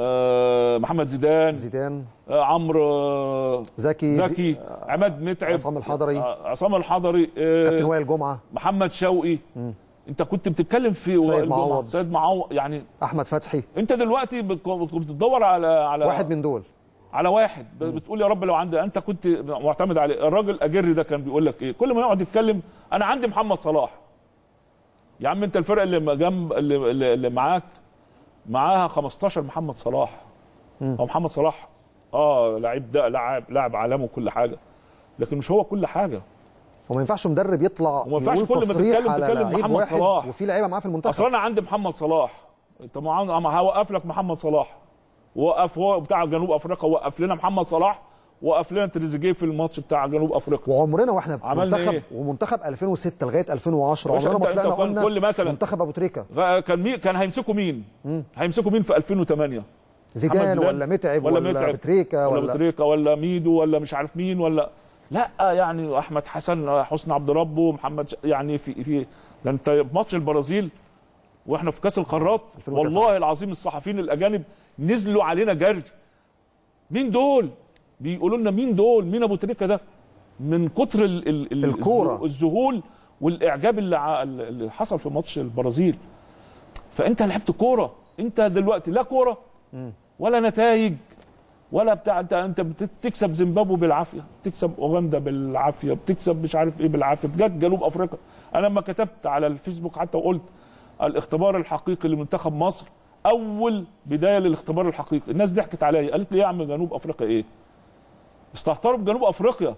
B: آه محمد زيدان
A: زيدان
B: آه عمرو آه
A: زكي
B: زكي عماد متعب
A: عصام الحضري.
B: آه عصام الحضري آه
A: كابتن وائل جمعه
B: محمد شوقي انت كنت بتتكلم في
A: سيد
B: وائل جمعة،
A: معوض.
B: سيد معوض يعني
A: احمد فتحي
B: انت دلوقتي بت- بتدور على على
A: واحد من دول
B: على واحد ب- بتقول يا رب لو عندي انت كنت معتمد عليه الراجل اجري ده كان بيقول لك ايه كل ما يقعد يتكلم انا عندي محمد صلاح يا عم انت الفرقه اللي جنب اللي, اللي اللي معاك معاها 15 محمد صلاح هو محمد صلاح اه لعيب ده لاعب لاعب عالمي وكل حاجه لكن مش هو كل حاجه
A: وما ينفعش مدرب يطلع
B: وما ينفعش
A: يقول
B: كل ما
A: تصريح
B: تتكلم
A: على
B: تتكلم
A: لعيب
B: محمد
A: واحد
B: صلاح.
A: وفي لعيبه معاه في المنتخب
B: اصل انا عندي محمد صلاح طب ما عن- ما هوقف لك محمد صلاح وقف هو بتاع جنوب افريقيا وقف لنا محمد صلاح وقف لنا تريزيجيه في الماتش بتاع جنوب افريقيا
A: وعمرنا واحنا في
B: عملنا
A: منتخب
B: إيه؟
A: ومنتخب 2006 لغايه 2010
B: باشا
A: عمرنا ما
B: أنت- أنت
A: طلعنا
B: كان
A: قلنا
B: كل مثلاً-
A: منتخب ابو تريكه
B: غ- كان مين كان هيمسكوا مين؟ هيمسكوا مين في 2008 محمد
A: زيدان ولا متعب ولا, ولا بتريكه
B: ولا,
A: ولا
B: بتريكا ولا ميدو ولا مش عارف مين ولا لا يعني احمد حسن حسني عبد ربه محمد ش... يعني في في ده انت في ماتش البرازيل واحنا في كاس القارات
A: 2009.
B: والله العظيم الصحفيين الاجانب نزلوا علينا جري مين دول؟ بيقولوا لنا مين دول؟ مين ابو تريكه ده؟ من كتر ال ال ال
A: الكورة.
B: الذهول والاعجاب اللي, ع- اللي حصل في ماتش البرازيل فانت لعبت كوره انت دلوقتي لا كوره ولا نتائج ولا بتاع انت انت بتكسب زيمبابوي بالعافيه بتكسب اوغندا بالعافيه بتكسب مش عارف ايه بالعافيه بجد جنوب افريقيا انا لما كتبت على الفيسبوك حتى وقلت الاختبار الحقيقي لمنتخب مصر اول بدايه للاختبار الحقيقي الناس ضحكت عليا قالت لي يا عم جنوب افريقيا ايه استهتروا بجنوب افريقيا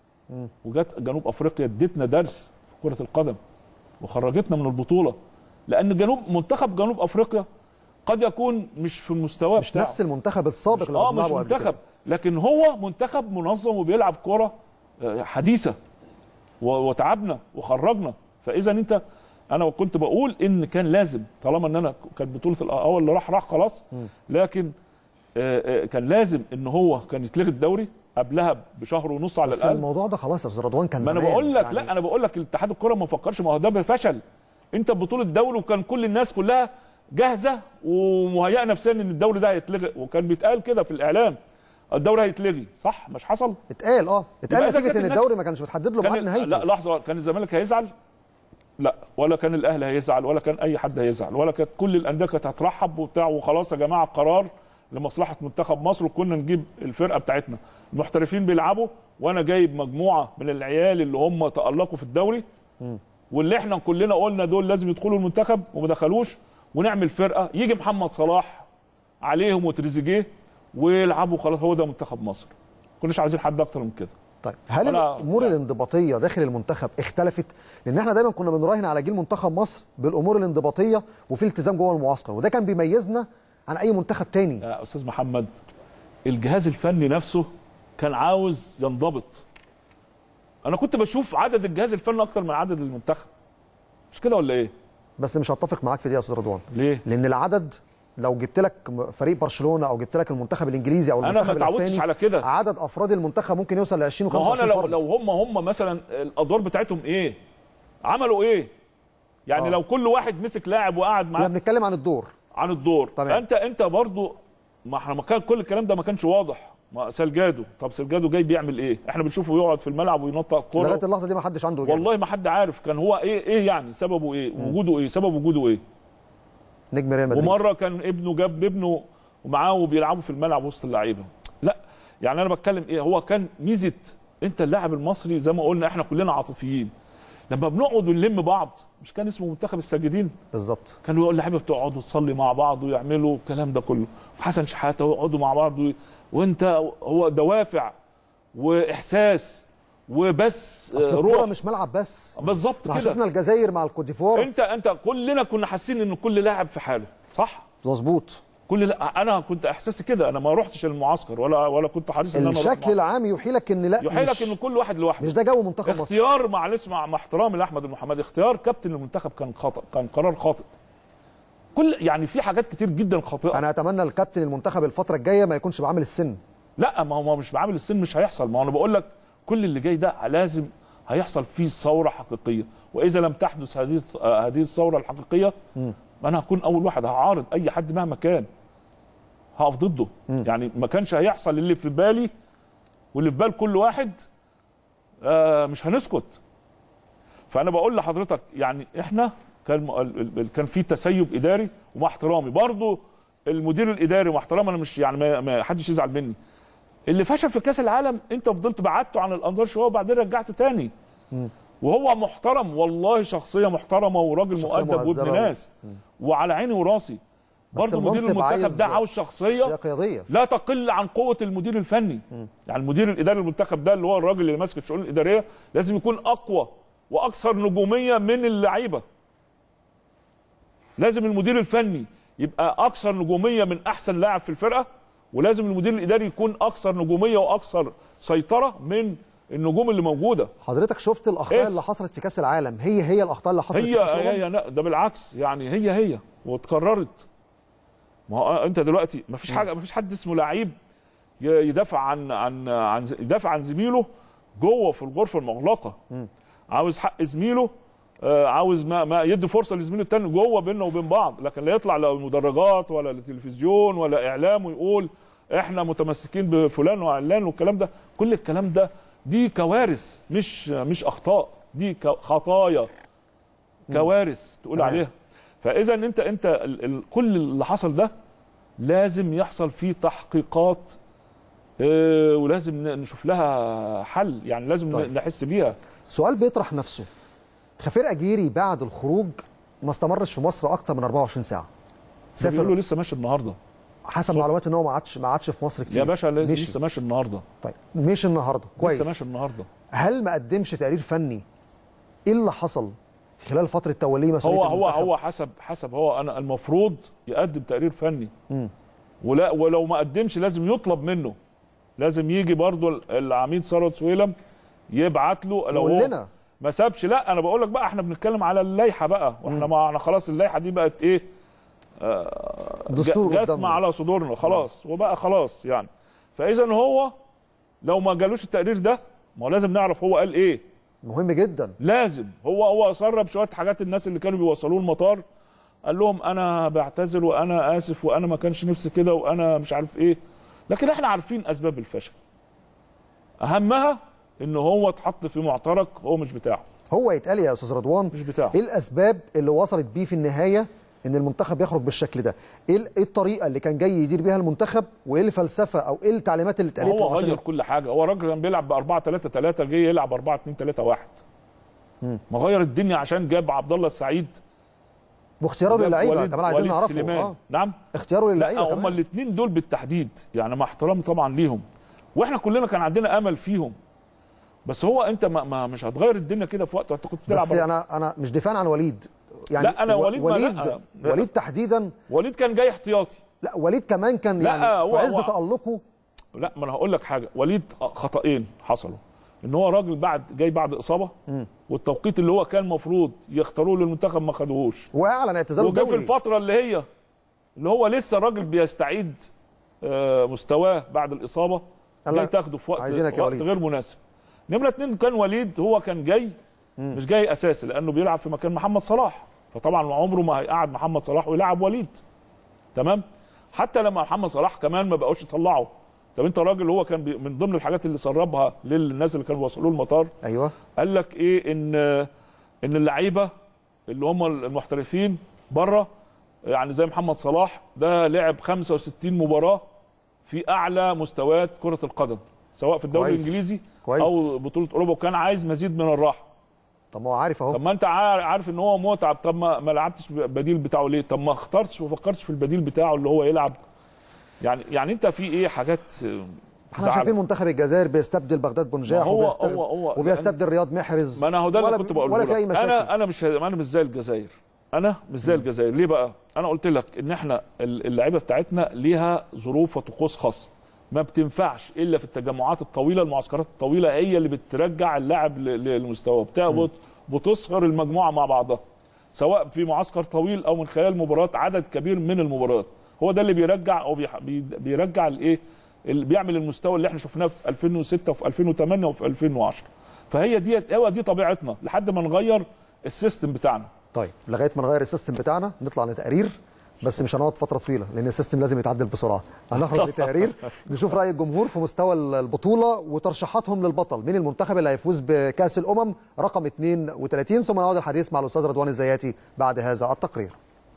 B: وجت جنوب افريقيا ادتنا درس في كره القدم وخرجتنا من البطوله لان جنوب منتخب جنوب افريقيا قد يكون مش في المستوى
A: مش
B: بتاعه.
A: نفس المنتخب السابق اللي
B: اه
A: كنا
B: مش
A: بنلعبه قبل
B: منتخب
A: كده.
B: لكن هو منتخب منظم وبيلعب كرة آه، حديثة و- وتعبنا وخرجنا فاذا انت انا كنت بقول ان كان لازم طالما ان انا كانت بطوله الاول اللي راح راح خلاص لكن آه، آه، كان لازم ان هو كان يتلغي الدوري قبلها بشهر ونص على
A: بس
B: الاقل
A: الموضوع ده خلاص يا استاذ رضوان كان
B: ما انا
A: زمان
B: بقول لك
A: يعني
B: لا انا بقول لك الاتحاد الكره ما فكرش ما هو ده فشل انت بطوله دوري وكان كل الناس كلها جاهزه ومهيئه نفسيا ان الدوري ده هيتلغي وكان بيتقال كده في الاعلام الدوري هيتلغي صح مش حصل
A: اتقال اه اتقال
B: يبقى إذا
A: نتيجه
B: كانت
A: ان
B: الناس-
A: الدوري ما كانش متحدد له ميعاد
B: كان
A: نهايته
B: لا لحظه كان الزمالك هيزعل لا ولا كان الاهلي هيزعل ولا كان اي حد هيزعل ولا كانت كل الانديه كانت هترحب وبتاع وخلاص يا جماعه قرار لمصلحه منتخب مصر وكنا نجيب الفرقه بتاعتنا المحترفين بيلعبوا وانا جايب مجموعه من العيال اللي هم تالقوا في الدوري واللي احنا كلنا قلنا دول لازم يدخلوا المنتخب وما دخلوش ونعمل فرقه يجي محمد صلاح عليهم وتريزيجيه ويلعبوا خلاص هو ده منتخب مصر كناش عايزين حد اكتر من كده
A: طيب هل
B: أنا-
A: الامور الانضباطيه داخل المنتخب اختلفت لان احنا دايما كنا بنراهن على جيل منتخب مصر بالامور الانضباطيه وفي التزام جوه المعسكر وده كان بيميزنا عن اي منتخب تاني
B: يا استاذ محمد الجهاز الفني نفسه كان عاوز ينضبط انا كنت بشوف عدد الجهاز الفني اكتر من عدد المنتخب مش كده ولا ايه
A: بس مش هتفق معاك في دي يا استاذ رضوان
B: ليه
A: لان العدد لو جبت لك م- فريق برشلونه او جبت لك المنتخب الانجليزي او
B: أنا
A: المنتخب
B: ما اتعودتش
A: الاسباني
B: على كده.
A: عدد افراد المنتخب ممكن يوصل ل 20
B: ما هو انا
A: و25
B: لو
A: فرد
B: لو هم هم مثلا الادوار بتاعتهم ايه عملوا ايه يعني
A: آه.
B: لو كل واحد مسك لاعب وقعد
A: احنا
B: معاه
A: بنتكلم عن الدور
B: عن الدور
A: تمام.
B: انت انت برضو ما احنا ما كان كل الكلام ده ما كانش واضح ما سلجادو طب سلجادو جاي بيعمل ايه احنا بنشوفه يقعد في الملعب وينطق
A: لغايه
B: كوره
A: اللحظه دي ما حدش عنده اجابه
B: والله ما حد عارف كان هو ايه ايه يعني سببه ايه وجوده ايه سبب وجوده ايه
A: نجم ريال مدريد
B: ومره كان ابنه جاب ابنه ومعاه وبيلعبوا في الملعب وسط اللعيبه لا يعني انا بتكلم ايه هو كان ميزه انت اللاعب المصري زي ما قلنا احنا كلنا عاطفيين لما بنقعد ونلم بعض مش كان اسمه منتخب الساجدين
A: بالظبط
B: كانوا يقول اللعيبه بتقعدوا تصلي مع بعض ويعملوا الكلام ده كله وحسن شحاته ويقعدوا مع بعض و... وانت هو دوافع واحساس وبس
A: اصل
B: آه،
A: الكوره
B: روح
A: مش ملعب بس
B: بالظبط
A: ما
B: كده
A: شفنا الجزائر مع الكوت ديفوار
B: انت انت كلنا كنا حاسين ان كل لاعب في حاله صح
A: مظبوط
B: كل لا انا كنت احساسي كده انا ما رحتش المعسكر ولا ولا كنت حريص ان انا أروح
A: الشكل
B: معسكر.
A: العام يوحيلك ان لا
B: يحيلك
A: مش,
B: ان كل واحد لوحده
A: مش ده جو منتخب مصر
B: اختيار معلش مع مع احترامي لاحمد المحمدي اختيار كابتن المنتخب كان خطا كان قرار خاطئ كل يعني في حاجات كتير جدا خاطئه
A: انا اتمنى الكابتن المنتخب الفتره الجايه ما يكونش بعامل السن
B: لا ما هو ما هو مش بعامل السن مش هيحصل ما هو انا بقول لك كل اللي جاي ده لازم هيحصل فيه ثوره حقيقيه واذا لم تحدث هذه آه، هذه الثوره الحقيقيه انا هكون اول واحد هعارض اي حد مهما كان هقف ضده يعني ما كانش هيحصل اللي في بالي واللي في بال كل واحد آه مش هنسكت فانا بقول لحضرتك يعني احنا كان ال- ال- كان في تسيب اداري ومع احترامي برضو المدير الاداري ومع احترامي انا مش يعني ما- ما حدش يزعل مني اللي فشل في كاس العالم انت فضلت بعدته عن الانظار شويه وبعدين رجعته تاني وهو محترم والله شخصيه محترمه وراجل
A: شخصية
B: مؤدب وابن
A: مهذبة.
B: ناس وعلى عيني وراسي
A: بس
B: برضه مدير
A: المنصب
B: المنتخب
A: عايز
B: ده عاوز شخصيه
A: شخصية قياديه
B: لا تقل عن قوه المدير الفني يعني المدير الاداري المنتخب ده اللي هو الراجل اللي ماسك الشؤون الاداريه لازم يكون اقوى واكثر نجوميه من اللعيبه لازم المدير الفني يبقى اكثر نجوميه من احسن لاعب في الفرقه ولازم المدير الاداري يكون اكثر نجوميه واكثر سيطره من النجوم اللي موجوده
A: حضرتك شفت الاخطاء
B: اس-
A: اللي حصلت في كاس العالم هي هي الاخطاء اللي حصلت
B: هي
A: في كاس الأمم؟
B: هي لا ده بالعكس يعني هي هي واتكررت ما هو انت دلوقتي ما فيش حاجه ما فيش حد اسمه لعيب ي- يدافع عن عن عن ز- يدافع عن زميله جوه في الغرفه المغلقه عاوز حق زميله آه، عاوز ما ما يدي فرصه لزميله التاني جوه بيننا وبين بعض لكن لا يطلع لا المدرجات ولا التلفزيون ولا اعلام ويقول احنا متمسكين بفلان وعلان والكلام ده كل الكلام ده دي كوارث مش مش اخطاء دي ك- خطايا كوارث تقول
A: تمام.
B: عليها فاذا انت انت ال ال كل اللي حصل ده لازم يحصل فيه تحقيقات آه، ولازم ن- نشوف لها حل يعني لازم
A: طيب.
B: طيب. نحس بيها
A: سؤال بيطرح نفسه خفير اجيري بعد الخروج ما استمرش في مصر اكتر من 24 ساعه
B: بيقولوا
A: سافر
B: لسه ماشي النهارده
A: حسب معلوماتي ان هو ما عادش ما عادش في مصر كتير
B: يا باشا لازم
A: مشي.
B: لسه ماشي النهارده
A: طيب مشي النهارده كويس
B: لسه ماشي النهارده
A: هل ما قدمش تقرير فني ايه اللي حصل خلال فتره توليه مسؤوليه
B: هو هو
A: المنتخب؟
B: هو حسب حسب هو انا المفروض يقدم تقرير فني ولا ولو ما قدمش لازم يطلب منه لازم يجي برضو ال- العميد ثروت سويلم يبعت له لو
A: يقول
B: هو
A: لنا
B: ما سابش لا انا بقول لك بقى احنا بنتكلم على اللائحه بقى واحنا ما احنا خلاص اللائحه دي بقت ايه
A: دستور
B: جثمه
A: قدامنا
B: على صدورنا خلاص وبقى خلاص يعني فاذا هو لو ما جالوش التقرير ده ما هو لازم نعرف هو قال ايه
A: مهم جدا
B: لازم هو هو سرب شويه حاجات الناس اللي كانوا بيوصلوه المطار قال لهم انا بعتذر وانا اسف وانا ما كانش نفسي كده وانا مش عارف ايه لكن احنا عارفين اسباب الفشل اهمها ان هو اتحط في معترك هو مش بتاعه
A: هو يتقال يا استاذ رضوان
B: مش بتاعه
A: ايه الاسباب اللي وصلت بيه في النهايه ان المنتخب يخرج بالشكل ده ايه ال- إيه الطريقه اللي كان جاي يدير بيها المنتخب وايه الفلسفه او ايه التعليمات اللي اتقالت
B: هو
A: له عشان
B: غير كل حاجه هو راجل كان بيلعب ب 4 3 3 جه يلعب 4 2 3 1 ما غير الدنيا عشان جاب عبد الله السعيد
A: واختياره
B: وجاب
A: للعيبه
B: وليد-
A: كمان عايزين
B: وليد
A: نعرفه
B: سليمان.
A: اه
B: نعم
A: اختياره للعيبه
B: لا هم
A: كمان
B: الاثنين دول بالتحديد يعني مع احترامي طبعا ليهم واحنا كلنا كان عندنا امل فيهم بس هو انت ما, ما مش هتغير الدنيا كده في وقت انت كنت بتلعب
A: بس انا انا مش دفاعا عن وليد يعني
B: لا، أنا
A: و-
B: وليد ما-
A: وليد
B: لا.
A: وليد تحديدا
B: وليد كان جاي احتياطي
A: لا وليد كمان كان
B: لا،
A: يعني
B: هو-
A: في عز
B: هو-
A: تألقه
B: لا ما انا هقول لك حاجه وليد خطأين حصلوا ان هو راجل بعد جاي بعد اصابه والتوقيت اللي هو كان المفروض يختاروه للمنتخب ما خدوهوش
A: واعلن اعتزاله
B: وجا في
A: الدولي
B: الفتره اللي هي اللي هو لسه الراجل بيستعيد آه، مستواه بعد الاصابه
A: قال
B: جاي
A: لك
B: تاخده في وقت,
A: عايزينك يا
B: وقت
A: وليد.
B: غير مناسب نمره اتنين كان وليد هو كان جاي مش جاي اساسي لانه بيلعب في مكان محمد صلاح فطبعا عمره ما هيقعد محمد صلاح ويلعب وليد تمام حتى لما محمد صلاح كمان ما بقوش يطلعوا طب انت راجل هو كان بي- من ضمن الحاجات اللي سربها للناس اللي كانوا بيوصلوا المطار
A: ايوه
B: قال لك ايه ان ان اللعيبه اللي هم المحترفين بره يعني زي محمد صلاح ده لعب 65 مباراه في اعلى مستويات كره القدم سواء في الدوري
A: كويس.
B: الانجليزي
A: كويس.
B: او بطوله اوروبا وكان عايز مزيد من الراحه
A: طب ما هو عارف اهو
B: طب ما انت عار- عارف ان هو متعب طب ما ما لعبتش بديل بتاعه ليه طب ما اخترتش وما فكرتش في البديل بتاعه اللي هو يلعب يعني يعني انت في ايه حاجات
A: احنا
B: تزعلك.
A: شايفين منتخب الجزائر بيستبدل بغداد بونجاح
B: ما هو-
A: وبيستبدل,
B: هو- هو-
A: وبيستبدل رياض محرز
B: ما انا هو ده اللي
A: ولا-
B: كنت بقوله
A: ولا
B: لك.
A: في اي مشاكل
B: انا انا مش انا مش زي الجزائر انا مش زي الجزائر ليه بقى انا قلت لك ان احنا ال- اللعيبه بتاعتنا ليها ظروف وطقوس خاصه ما بتنفعش الا في التجمعات الطويله المعسكرات الطويله هي اللي بترجع اللاعب ل- ل- لمستواه بتاع بت- بتصهر المجموعه مع بعضها سواء في معسكر طويل او من خلال مباريات عدد كبير من المباريات هو ده اللي بيرجع او بيح- بي- بيرجع الايه اللي بيعمل المستوى اللي احنا شفناه في 2006 وفي 2008 وفي 2010 فهي دي هو دي طبيعتنا لحد ما نغير السيستم بتاعنا
A: طيب لغايه ما نغير السيستم بتاعنا نطلع لتقرير بس مش هنقعد فتره طويله لان السيستم لازم يتعدل بسرعه هنخرج لتقرير نشوف راي الجمهور في مستوى البطوله وترشيحاتهم للبطل مين المنتخب اللي هيفوز بكاس الامم رقم 32 ثم نعود الحديث مع الاستاذ رضوان الزياتي بعد هذا التقرير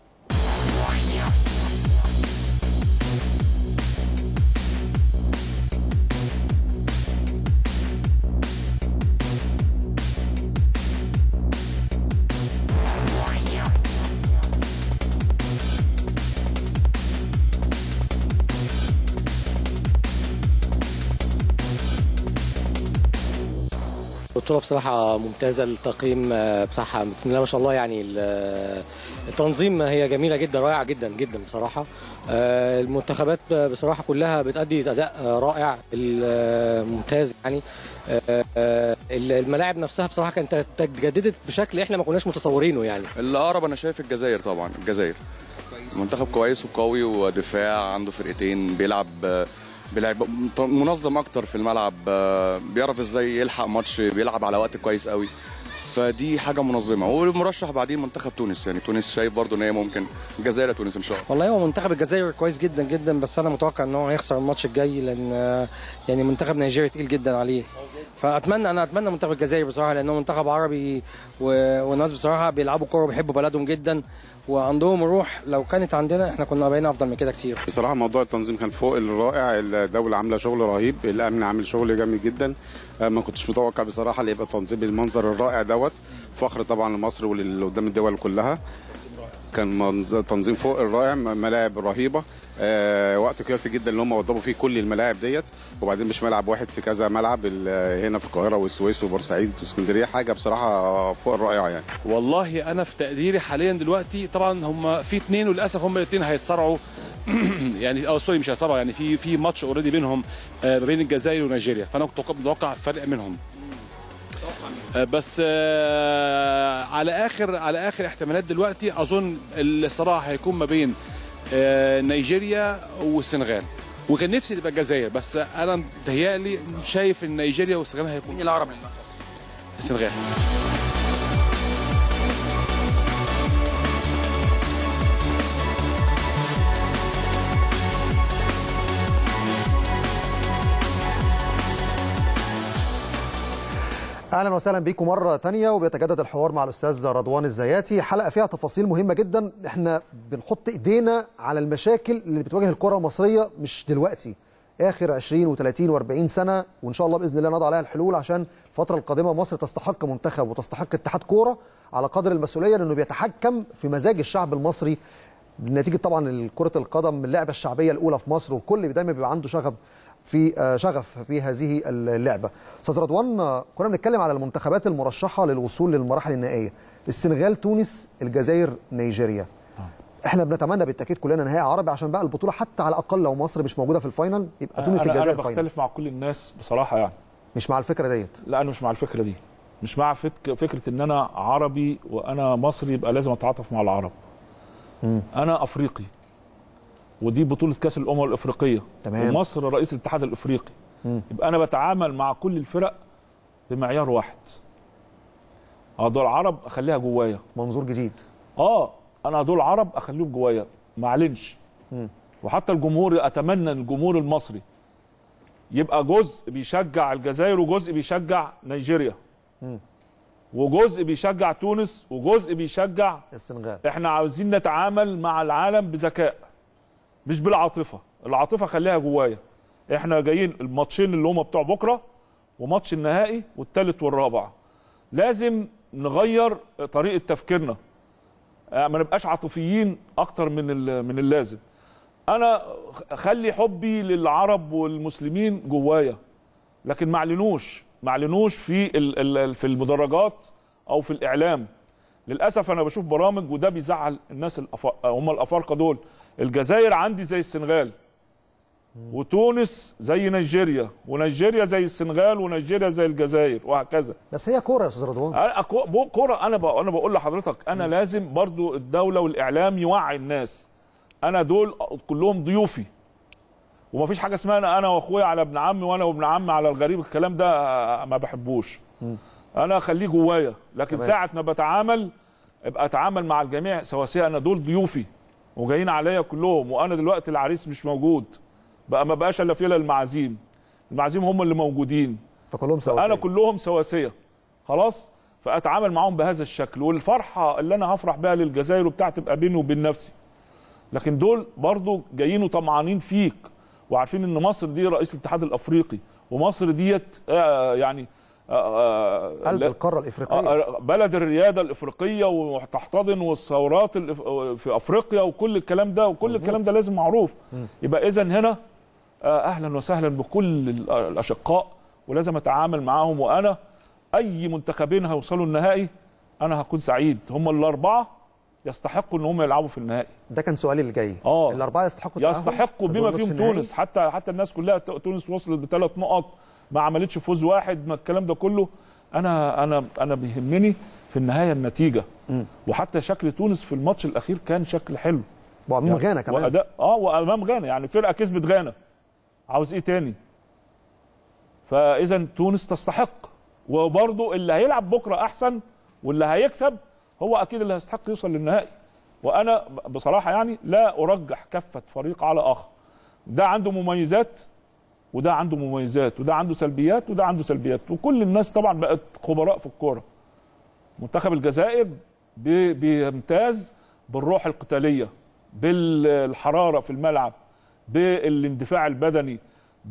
J: البطولة بصراحة ممتازة التقييم آه، بتاعها بسم الله ما شاء الله يعني ال- التنظيم هي جميلة جدا رائعة جدا جدا بصراحة آه، المنتخبات بصراحة كلها بتأدي أداء آه، رائع ال- ممتاز يعني آه، آه، الملاعب نفسها بصراحة كانت اتجددت بشكل احنا ما كناش متصورينه يعني
K: الأقرب أنا شايف الجزائر طبعا الجزائر منتخب كويس وقوي ودفاع عنده فرقتين بيلعب بيلعب منظم اكتر في الملعب بيعرف ازاي يلحق ماتش بيلعب على وقت كويس قوي فدي حاجه منظمه والمرشح بعدين منتخب تونس يعني تونس شايف برضو ان هي ممكن الجزائر تونس ان شاء الله
L: والله هو منتخب الجزائر كويس جدا جدا بس انا متوقع ان هو هيخسر الماتش الجاي لان آه، يعني منتخب نيجيريا تقيل جدا عليه فاتمنى انا اتمنى منتخب الجزائر بصراحه لانه منتخب عربي و... والناس بصراحه بيلعبوا كوره وبيحبوا بلدهم جدا وعندهم روح لو كانت عندنا احنا كنا بقينا افضل من كده كتير
M: بصراحه موضوع التنظيم كان فوق الرائع الدوله عامله شغل رهيب الامن عامل شغل جامد جدا آه، ما كنتش متوقع بصراحه اللي يبقى تنظيم المنظر الرائع دوت فخر طبعا لمصر واللي قدام الدول كلها كان منظ- تنظيم فوق الرائع م- ملاعب رهيبه آه وقت قياسي جدا اللي هم وضبوا فيه كل الملاعب ديت وبعدين مش ملعب واحد في كذا ملعب ال- هنا في القاهره والسويس وبورسعيد واسكندريه حاجه بصراحه فوق الرائعه يعني
N: والله انا في تقديري حاليا دلوقتي طبعا هم في اثنين وللاسف هم الاثنين هيتصارعوا يعني او سوري مش هيتصارعوا يعني في في ماتش اوريدي بينهم آه، ما بين الجزائر ونيجيريا فانا كنت متوقع فرق منهم آه، بس آه، على اخر على اخر احتمالات دلوقتي اظن الصراع هيكون ما بين آه، نيجيريا والسنغال وكان نفسي تبقى الجزائر بس انا متهيألي شايف ان نيجيريا والسنغال هيكون مين
H: الاقرب
N: السنغال
A: اهلا وسهلا بيكم مره تانية وبيتجدد الحوار مع الاستاذ رضوان الزياتي حلقه فيها تفاصيل مهمه جدا احنا بنحط ايدينا على المشاكل اللي بتواجه الكره المصريه مش دلوقتي اخر 20 و30 و40 سنه وان شاء الله باذن الله نضع عليها الحلول عشان الفتره القادمه مصر تستحق منتخب وتستحق اتحاد كوره على قدر المسؤوليه لانه بيتحكم في مزاج الشعب المصري نتيجه طبعا كره القدم اللعبه الشعبيه الاولى في مصر والكل دايما بيبقى عنده شغف في آه، شغف في هذه اللعبه. استاذ رضوان آه، كنا بنتكلم على المنتخبات المرشحه للوصول للمراحل النهائيه. السنغال، تونس، الجزائر، نيجيريا. احنا بنتمنى بالتاكيد كلنا نهائي عربي عشان بقى البطوله حتى على الاقل لو مصر مش موجوده في الفاينل يبقى تونس
B: انا, أنا
A: الجزائر فاينل.
B: بختلف مع كل الناس بصراحه يعني
A: مش مع الفكره ديت
B: لا انا مش مع الفكره دي مش مع فك... فكره ان انا عربي وانا مصري يبقى لازم اتعاطف مع العرب
A: مم.
B: انا افريقي ودي بطوله كاس الامم الافريقيه
A: تمام.
B: ومصر رئيس الاتحاد الافريقي
A: مم.
B: يبقى انا بتعامل مع كل الفرق بمعيار واحد اه دول عرب اخليها جوايا
A: منظور جديد
B: اه انا دول عرب اخليهم جوايا ما اعلنش
A: مم.
B: وحتى الجمهور اتمنى ان الجمهور المصري يبقى جزء بيشجع الجزائر وجزء بيشجع نيجيريا
A: مم.
B: وجزء بيشجع تونس وجزء بيشجع
A: السنغال
B: احنا عاوزين نتعامل مع العالم بذكاء مش بالعاطفه العاطفه خليها جوايا احنا جايين الماتشين اللي هم بتوع بكره وماتش النهائي والثالث والرابع لازم نغير طريقه تفكيرنا آه، ما نبقاش عاطفيين اكتر من ال- من اللازم انا خلي حبي للعرب والمسلمين جوايا لكن ما اعلنوش ما اعلنوش في ال- ال- في المدرجات او في الاعلام للاسف انا بشوف برامج وده بيزعل الناس الأف... هم الافارقه دول الجزائر عندي زي السنغال وتونس زي نيجيريا ونيجيريا زي السنغال ونيجيريا زي الجزائر وهكذا
A: بس هي كوره يا استاذ رضوان
B: أنا أكو- بو- كوره انا بق- انا بقول لحضرتك انا لازم برضو الدوله والاعلام يوعي الناس انا دول كلهم ضيوفي ومفيش حاجه اسمها انا انا واخويا على ابن عمي وانا وابن عمي على الغريب الكلام ده آه، ما بحبوش انا اخليه جوايا لكن
A: تمام.
B: ساعه ما بتعامل ابقى اتعامل مع الجميع سواسيه انا دول ضيوفي وجايين عليا كلهم وانا دلوقتي العريس مش موجود بقى ما بقاش الا في إلا المعازيم المعازيم هم اللي موجودين
A: فكلهم سواسيه
B: انا كلهم سواسيه خلاص فاتعامل معاهم بهذا الشكل والفرحه اللي انا هفرح بها للجزائر وبتاع تبقى بيني وبين نفسي لكن دول برضو جايين وطمعانين فيك وعارفين ان مصر دي رئيس الاتحاد الافريقي ومصر ديت آه، يعني آه، آه،
A: قلب
B: لا-
A: القاره الافريقيه
B: آه، بلد الرياده الافريقيه وتحتضن والثورات الإف- في افريقيا وكل الكلام ده وكل الكلام ده لازم معروف يبقى اذا هنا آه، اهلا وسهلا بكل ال- الاشقاء ولازم اتعامل معاهم وانا اي منتخبين هيوصلوا النهائي انا هكون سعيد هم الاربعه يستحقوا ان هم يلعبوا في النهائي
A: ده كان سؤالي اللي جاي
B: اه
A: الاربعه يستحقوا التأهل
B: يستحقوا
A: لدور
B: بما
A: نصف
B: فيهم
A: النهائي؟
B: تونس حتى حتى الناس كلها ت- تونس وصلت بثلاث نقط ما عملتش فوز واحد ما الكلام ده كله انا انا انا بيهمني في النهايه النتيجه
A: مم.
B: وحتى شكل تونس في الماتش الاخير كان شكل حلو
A: وامام
B: يعني
A: غانا كمان
B: وأداء اه وامام غانا يعني فرقه كسبت غانا عاوز ايه تاني فاذا تونس تستحق وبرضه اللي هيلعب بكره احسن واللي هيكسب هو اكيد اللي هيستحق يوصل للنهائي وانا بصراحه يعني لا ارجح كفه فريق على اخر ده عنده مميزات وده عنده مميزات وده عنده سلبيات وده عنده سلبيات وكل الناس طبعا بقت خبراء في الكوره منتخب الجزائر بي- بيمتاز بالروح القتاليه بالحراره في الملعب بالاندفاع البدني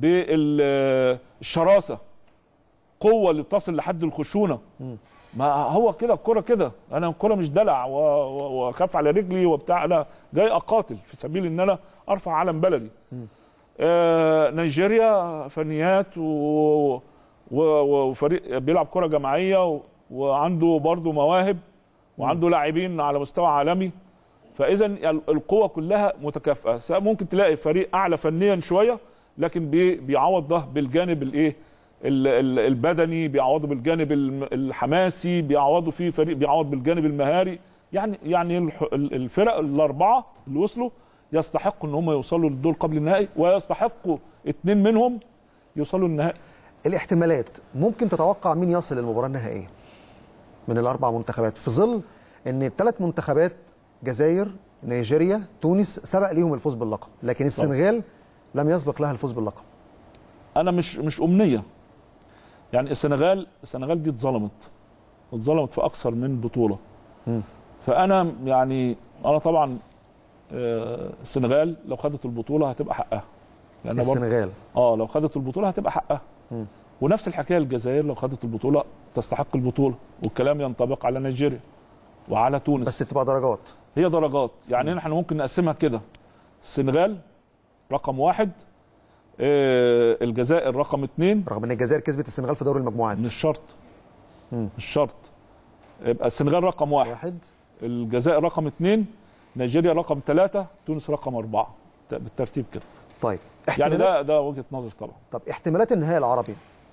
B: بالشراسه قوه اللي بتصل لحد الخشونه ما هو كده الكره كده انا الكره مش دلع و- و- واخاف على رجلي وبتاع لا جاي اقاتل في سبيل ان انا ارفع علم بلدي آه نيجيريا فنيات و... و... وفريق بيلعب كره جماعيه و... وعنده برضه مواهب وعنده لاعبين على مستوى عالمي فاذا ال- القوه كلها متكافئه سواء ممكن تلاقي فريق اعلى فنيا شويه لكن بي... بيعوض ده بالجانب الايه ال- ال- البدني بيعوضوا بالجانب الم- الحماسي بيعوضوا فيه فريق بيعوض بالجانب المهاري يعني يعني الح- ال- الفرق الاربعه اللي وصلوا يستحقوا ان هم يوصلوا للدور قبل النهائي ويستحقوا اثنين منهم يوصلوا النهائي
A: الاحتمالات ممكن تتوقع مين يصل للمباراه النهائيه من الاربع منتخبات في ظل ان الثلاث منتخبات جزائر نيجيريا تونس سبق ليهم الفوز باللقب لكن السنغال لم يسبق لها الفوز باللقب
B: انا مش مش امنيه يعني السنغال السنغال دي اتظلمت اتظلمت في اكثر من بطوله
A: مم.
B: فانا يعني انا طبعا آه، السنغال لو خدت البطوله هتبقى حقها لأن برضه-
A: السنغال
B: اه لو خدت البطوله هتبقى حقها
A: مم.
B: ونفس الحكايه الجزائر لو خدت البطوله تستحق البطوله والكلام ينطبق على نيجيريا وعلى تونس
A: بس تبقى درجات
B: هي درجات يعني احنا ممكن نقسمها كده السنغال رقم واحد آه الجزائر رقم اثنين
A: رغم ان الجزائر كسبت السنغال في دوري المجموعات
B: مش شرط
A: مم.
B: مش شرط يبقى السنغال رقم واحد,
A: واحد
B: الجزائر رقم اثنين نيجيريا رقم ثلاثة تونس رقم أربعة ت- بالترتيب كده
A: طيب
B: يعني
A: احتمالات
B: ده ده وجهة نظر طبعا
A: طب احتمالات النهائي العربي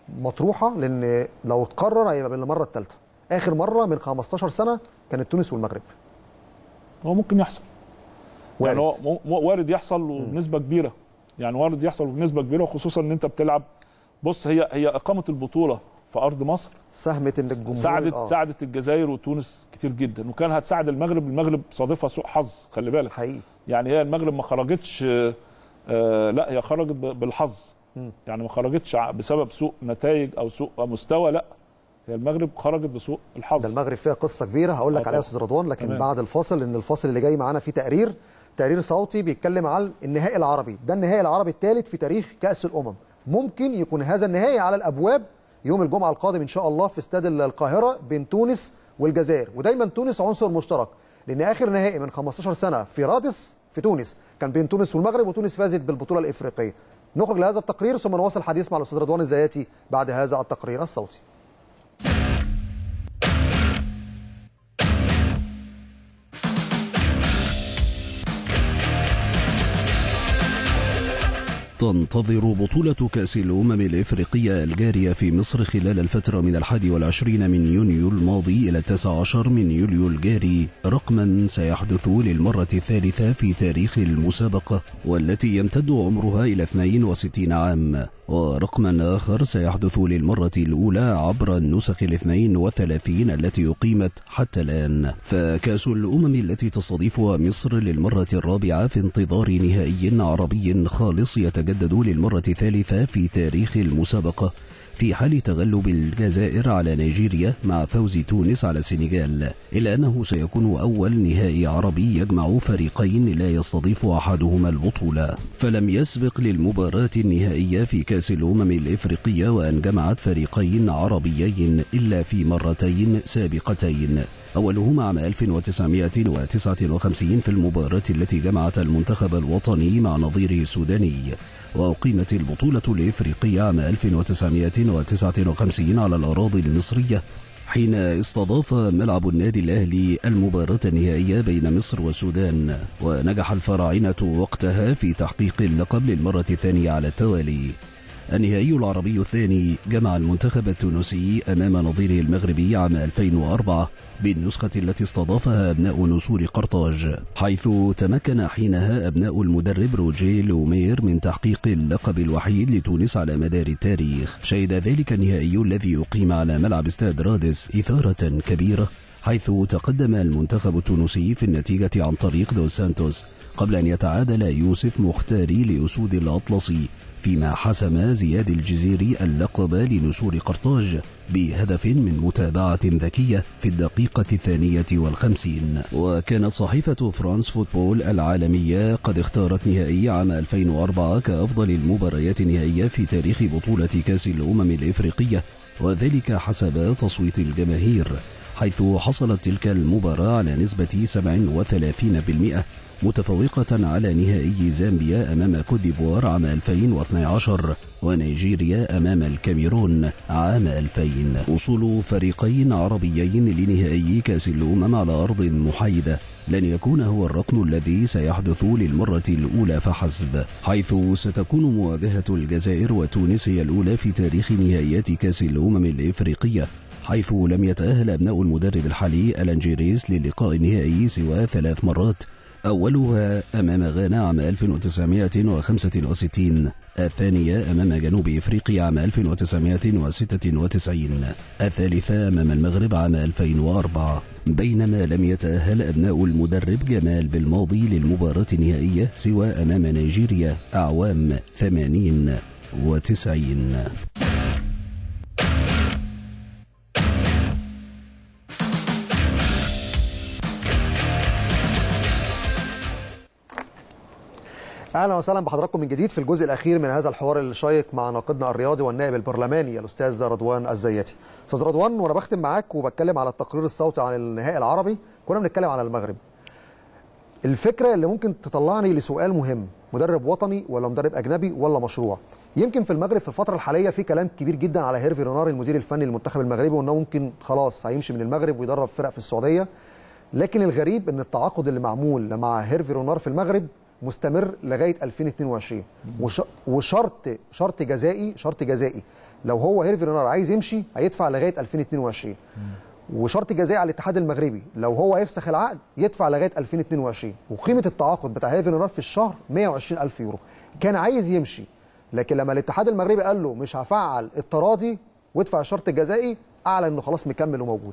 A: مطروحه لان لو اتكرر هيبقى بالمره الثالثه اخر مره من 15 سنه كانت تونس والمغرب
B: هو ممكن يحصل
A: وارد.
B: يعني هو م- م- وارد يحصل وبنسبه كبيره يعني وارد يحصل وبنسبه كبيره وخصوصا ان انت بتلعب بص هي هي اقامه البطوله في ارض مصر
A: ساهمت ان الجمهور
B: ساعدت
A: آه.
B: ساعدت الجزائر وتونس كتير جدا وكان هتساعد المغرب المغرب صادفها سوء حظ خلي بالك
A: حقيقي
B: يعني هي المغرب ما خرجتش آه، آه، لا هي خرجت ب- بالحظ
A: مم.
B: يعني ما خرجتش ع- بسبب سوء نتائج او سوء مستوى لا هي المغرب خرجت بسوء الحظ
A: ده المغرب فيها قصه كبيره هقول لك
B: آه
A: عليها يا
B: طبعا.
A: استاذ رضوان لكن
B: تمام.
A: بعد الفاصل لان الفاصل اللي جاي معانا فيه تقرير تقرير صوتي بيتكلم على النهائي العربي ده النهائي العربي الثالث في تاريخ كاس الامم ممكن يكون هذا النهائي على الابواب يوم الجمعه القادم ان شاء الله في استاد القاهره بين تونس والجزائر ودايما تونس عنصر مشترك لان اخر نهائي من 15 سنه في رادس في تونس كان بين تونس والمغرب وتونس فازت بالبطوله الافريقيه نخرج لهذا التقرير ثم نواصل الحديث مع الاستاذ رضوان الزياتي بعد هذا التقرير الصوتي
O: تنتظر بطولة كأس الأمم الإفريقية الجارية في مصر خلال الفترة من الحادي والعشرين من يونيو الماضي إلى التاسع عشر من يوليو الجاري رقما سيحدث للمرة الثالثة في تاريخ المسابقة والتي يمتد عمرها إلى 62 عام ورقما آخر سيحدث للمرة الأولى عبر النسخ الاثنين وثلاثين التي أقيمت حتى الآن فكأس الأمم التي تستضيفها مصر للمرة الرابعة في انتظار نهائي عربي خالص يتجدد للمرة الثالثة في تاريخ المسابقة في حال تغلب الجزائر على نيجيريا مع فوز تونس على السنغال إلا أنه سيكون أول نهائي عربي يجمع فريقين لا يستضيف أحدهما البطولة فلم يسبق للمباراة النهائية في كأس الأمم الإفريقية وأن جمعت فريقين عربيين إلا في مرتين سابقتين أولهما عام 1959 في المباراة التي جمعت المنتخب الوطني مع نظيره السوداني وأقيمت البطولة الإفريقية عام 1959 على الأراضي المصرية حين استضاف ملعب النادي الأهلي المباراة النهائية بين مصر والسودان ونجح الفراعنة وقتها في تحقيق اللقب للمرة الثانية على التوالي النهائي العربي الثاني جمع المنتخب التونسي أمام نظيره المغربي عام 2004 بالنسخة التي استضافها أبناء نسور قرطاج حيث تمكن حينها أبناء المدرب روجيه لومير من تحقيق اللقب الوحيد لتونس على مدار التاريخ شهد ذلك النهائي الذي أقيم على ملعب استاد رادس إثارة كبيرة حيث تقدم المنتخب التونسي في النتيجة عن طريق دو سانتوس قبل أن يتعادل يوسف مختاري لأسود الأطلسي فيما حسم زياد الجزيري اللقب لنسور قرطاج بهدف من متابعة ذكية في الدقيقة الثانية والخمسين وكانت صحيفة فرانس فوتبول العالمية قد اختارت نهائي عام 2004 كأفضل المباريات النهائية في تاريخ بطولة كأس الأمم الإفريقية وذلك حسب تصويت الجماهير حيث حصلت تلك المباراة على نسبة 37% متفوقة على نهائي زامبيا أمام كوت ديفوار عام 2012 ونيجيريا أمام الكاميرون عام 2000 وصول فريقين عربيين لنهائي كأس الأمم على أرض محايدة لن يكون هو الرقم الذي سيحدث للمرة الأولى فحسب حيث ستكون مواجهة الجزائر وتونس هي الأولى في تاريخ نهائيات كأس الأمم الإفريقية حيث لم يتأهل أبناء المدرب الحالي ألانجيريس للقاء النهائي سوى ثلاث مرات أولها أمام غانا عام 1965 الثانية أمام جنوب إفريقيا عام 1996 الثالثة أمام المغرب عام 2004 بينما لم يتأهل أبناء المدرب جمال بالماضي للمباراة النهائية سوى أمام نيجيريا أعوام 80 و90
A: اهلا وسهلا بحضراتكم من جديد في الجزء الاخير من هذا الحوار الشيق مع ناقدنا الرياضي والنائب البرلماني الاستاذ رضوان الزياتي. استاذ رضوان وانا بختم معاك وبتكلم على التقرير الصوتي عن النهائي العربي كنا بنتكلم على المغرب. الفكره اللي ممكن تطلعني لسؤال مهم مدرب وطني ولا مدرب اجنبي ولا مشروع؟ يمكن في المغرب في الفتره الحاليه في كلام كبير جدا على هيرفي رونار المدير الفني للمنتخب المغربي وانه ممكن خلاص هيمشي من المغرب ويدرب فرق في السعوديه. لكن الغريب ان التعاقد اللي معمول مع هيرفي رونار في المغرب مستمر لغايه 2022 وش... وشرط شرط جزائي شرط جزائي لو هو هيرفي رينار عايز يمشي هيدفع لغايه 2022 وشرط جزائي على الاتحاد المغربي لو هو هيفسخ العقد يدفع لغايه 2022 وقيمه التعاقد بتاع هيرفي رينار في الشهر 120 الف يورو كان عايز يمشي لكن لما الاتحاد المغربي قال له مش هفعل التراضي وادفع الشرط الجزائي اعلن انه خلاص مكمل وموجود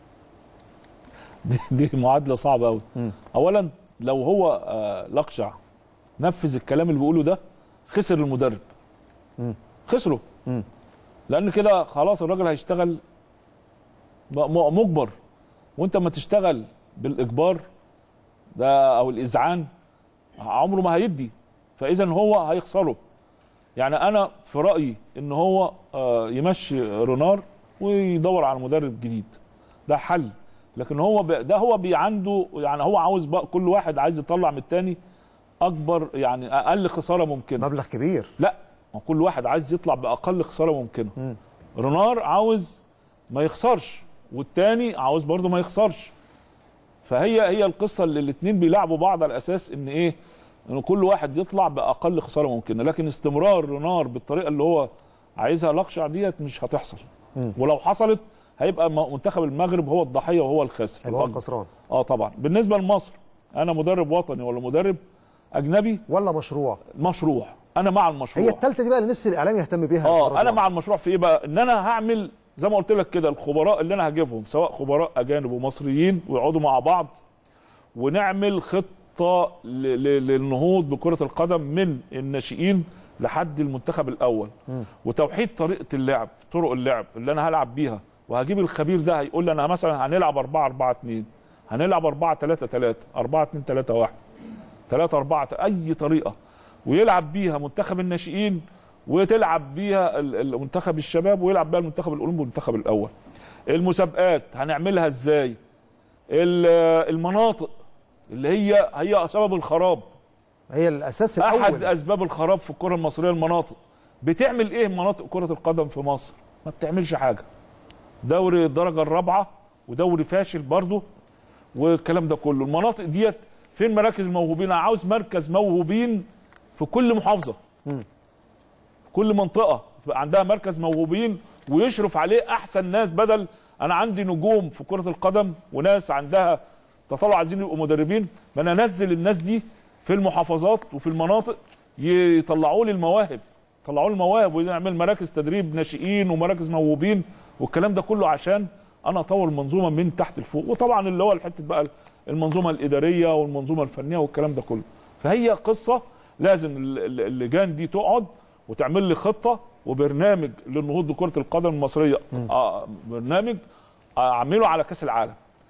B: دي, دي معادله صعبه قوي اولا لو هو آه، لقشع نفذ الكلام اللي بيقوله ده خسر المدرب خسره لان كده خلاص الراجل هيشتغل م- م- مجبر وانت ما تشتغل بالاجبار ده او الاذعان عمره ما هيدي فاذا هو هيخسره يعني انا في رايي ان هو آه، يمشي رونار ويدور على مدرب جديد ده حل لكن هو ب... ده هو بي عنده يعني هو عاوز بقى كل واحد عايز يطلع من التاني اكبر يعني اقل خساره ممكنه
A: مبلغ كبير
B: لا ما كل واحد عايز يطلع باقل خساره ممكنه رونار عاوز ما يخسرش والتاني عاوز برضه ما يخسرش فهي هي القصه اللي الاثنين بيلعبوا بعض على اساس ان ايه ان كل واحد يطلع باقل خساره ممكنه لكن استمرار رونار بالطريقه اللي هو عايزها لقشع ديت مش هتحصل
A: مم.
B: ولو حصلت هيبقى م- منتخب المغرب هو الضحيه وهو الخاسر
A: هيبقى هو
B: الأكبر.
A: الخسران
B: اه طبعا بالنسبه لمصر انا مدرب وطني ولا مدرب اجنبي
A: ولا مشروع
B: مشروع انا مع المشروع
A: هي الثالثه دي بقى اللي نفسي الاعلام يهتم بيها يا
B: اه
A: أستاذ
B: انا
A: رضوان.
B: مع المشروع في ايه بقى ان انا هعمل زي ما قلت لك كده الخبراء اللي انا هجيبهم سواء خبراء اجانب ومصريين ويقعدوا مع بعض ونعمل خطه ل- ل- للنهوض بكره القدم من الناشئين لحد المنتخب الاول وتوحيد طريقه اللعب طرق اللعب اللي انا هلعب بيها وهجيب الخبير ده هيقول لي انا مثلا هنلعب 4 4 2 هنلعب 4 3 3 4 2 3 1 3 4 اي طريقه ويلعب بيها منتخب الناشئين وتلعب بيها ال- ال- منتخب الشباب ويلعب بيها المنتخب الاولمبي والمنتخب الاول المسابقات هنعملها ازاي ال- المناطق اللي هي هي سبب الخراب
A: هي الاساس
B: احد
A: الاول
B: اسباب الخراب في الكره المصريه المناطق بتعمل ايه مناطق كره القدم في مصر ما بتعملش حاجه دوري الدرجه الرابعه ودوري فاشل برضه والكلام ده كله المناطق ديت فين مراكز الموهوبين انا عاوز مركز موهوبين في كل محافظه
A: مم.
B: كل منطقه تبقى عندها مركز موهوبين ويشرف عليه احسن ناس بدل انا عندي نجوم في كره القدم وناس عندها تطلع عايزين يبقوا مدربين ما انا انزل الناس دي في المحافظات وفي المناطق يطلعوا لي المواهب طلعوا لي المواهب ونعمل مراكز تدريب ناشئين ومراكز موهوبين والكلام ده كله عشان انا اطور المنظومه من تحت لفوق وطبعا اللي هو الحته بقى المنظومه الاداريه والمنظومه الفنيه والكلام ده كله فهي قصه لازم ال- ال- اللجان دي تقعد وتعمل لي خطه وبرنامج للنهوض بكره القدم المصريه آه برنامج اعمله على كاس العالم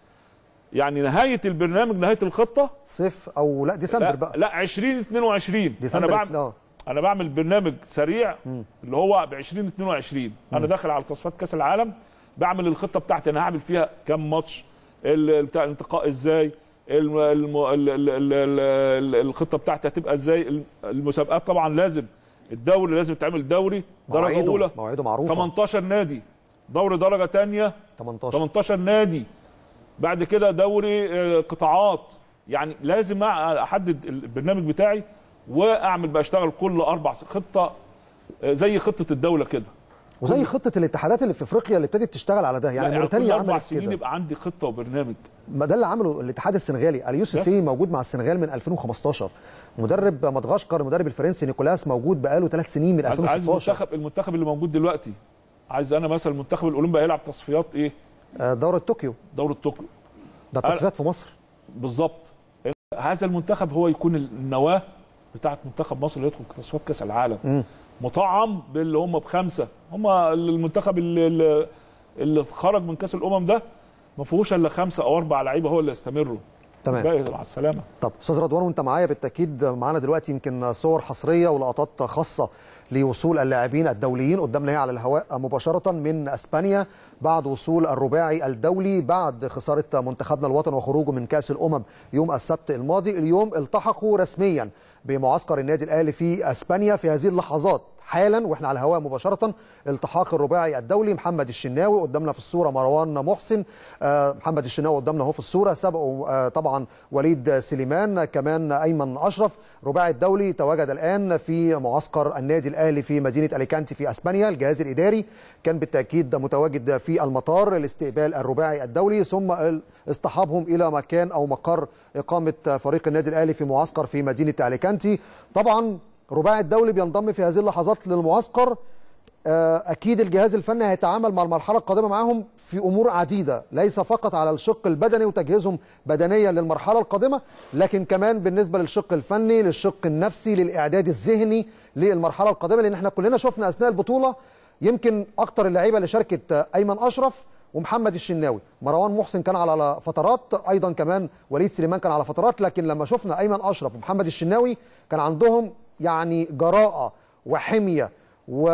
B: يعني نهايه البرنامج نهايه الخطه
A: صيف او لا ديسمبر
B: لا,
A: بقى
B: لا 2022
A: ديسمبر
B: انا بعمل
A: اه
B: انا بعمل برنامج سريع اللي هو ب 2022 انا داخل على تصفيات كاس العالم بعمل الخطه بتاعتي انا هعمل فيها كام ماتش ال- بتاع الانتقاء ازاي الم... الم... ال... ال... ال... ال... الخطه بتاعتي هتبقى ازاي الم- المسابقات طبعا لازم الدوري لازم تعمل دوري درجه
A: مواعيده-
B: اولى
A: مواعيده معروفة.
B: 18 نادي دوري درجه ثانيه
A: 18
B: 18 نادي بعد كده دوري آه، قطاعات يعني لازم احدد البرنامج بتاعي واعمل بقى اشتغل كل اربع س- خطه آه، زي خطه الدوله كده
A: وزي خطه الاتحادات اللي في افريقيا اللي ابتدت تشتغل على ده
B: لا،
A: يعني
B: كل
A: موريتانيا
B: اربع
A: عملت
B: سنين
A: كده
B: يبقى عندي خطه وبرنامج
A: ما ده اللي عمله الاتحاد السنغالي اليو سي سي موجود مع السنغال من 2015 مدرب مدغشقر المدرب الفرنسي نيكولاس موجود بقاله ثلاث سنين من
B: عايز عايز
A: 2016
B: المنتخب المنتخب اللي موجود دلوقتي عايز انا مثلا المنتخب الاولمبي هيلعب تصفيات ايه
A: آه، دوره طوكيو
B: دوره طوكيو
A: ده التصفيات في مصر
B: بالظبط هذا المنتخب هو يكون النواه بتاعه منتخب مصر اللي يدخل تصفيات كاس العالم
A: مم.
B: مطعم باللي هم بخمسه هم المنتخب اللي, اللي- اللي خرج من كاس الامم ده ما فيهوش الا خمسه او اربع لعيبه هو اللي يستمروا
A: تمام.
B: الباقي مع السلامه
A: طب استاذ رضوان وانت معايا بالتاكيد معانا دلوقتي يمكن صور حصريه ولقطات خاصه لوصول اللاعبين الدوليين قدامنا هي على الهواء مباشره من اسبانيا بعد وصول الرباعي الدولي بعد خساره منتخبنا الوطني وخروجه من كاس الامم يوم السبت الماضي اليوم التحقوا رسميا بمعسكر النادي الاهلي في اسبانيا في هذه اللحظات حالا واحنا على الهواء مباشره التحاق الرباعي الدولي محمد الشناوي قدامنا في الصوره مروان محسن آه، محمد الشناوي قدامنا اهو في الصوره سبقه آه، طبعا وليد سليمان كمان ايمن اشرف رباعي الدولي تواجد الان في معسكر النادي الاهلي في مدينه اليكانتي في اسبانيا الجهاز الاداري كان بالتاكيد متواجد في المطار لاستقبال الرباعي الدولي ثم اصطحابهم الى مكان او مقر اقامه فريق النادي الاهلي في معسكر في مدينه اليكانتي طبعا رباعي الدولي بينضم في هذه اللحظات للمعسكر آه، اكيد الجهاز الفني هيتعامل مع المرحله القادمه معاهم في امور عديده ليس فقط على الشق البدني وتجهيزهم بدنيا للمرحله القادمه لكن كمان بالنسبه للشق الفني للشق النفسي للاعداد الذهني للمرحله القادمه لان احنا كلنا شفنا اثناء البطوله يمكن اكتر اللعيبه اللي شاركت آه، ايمن اشرف ومحمد الشناوي مروان محسن كان على فترات ايضا كمان وليد سليمان كان على فترات لكن لما شفنا ايمن اشرف ومحمد الشناوي كان عندهم يعني جراءه وحميه و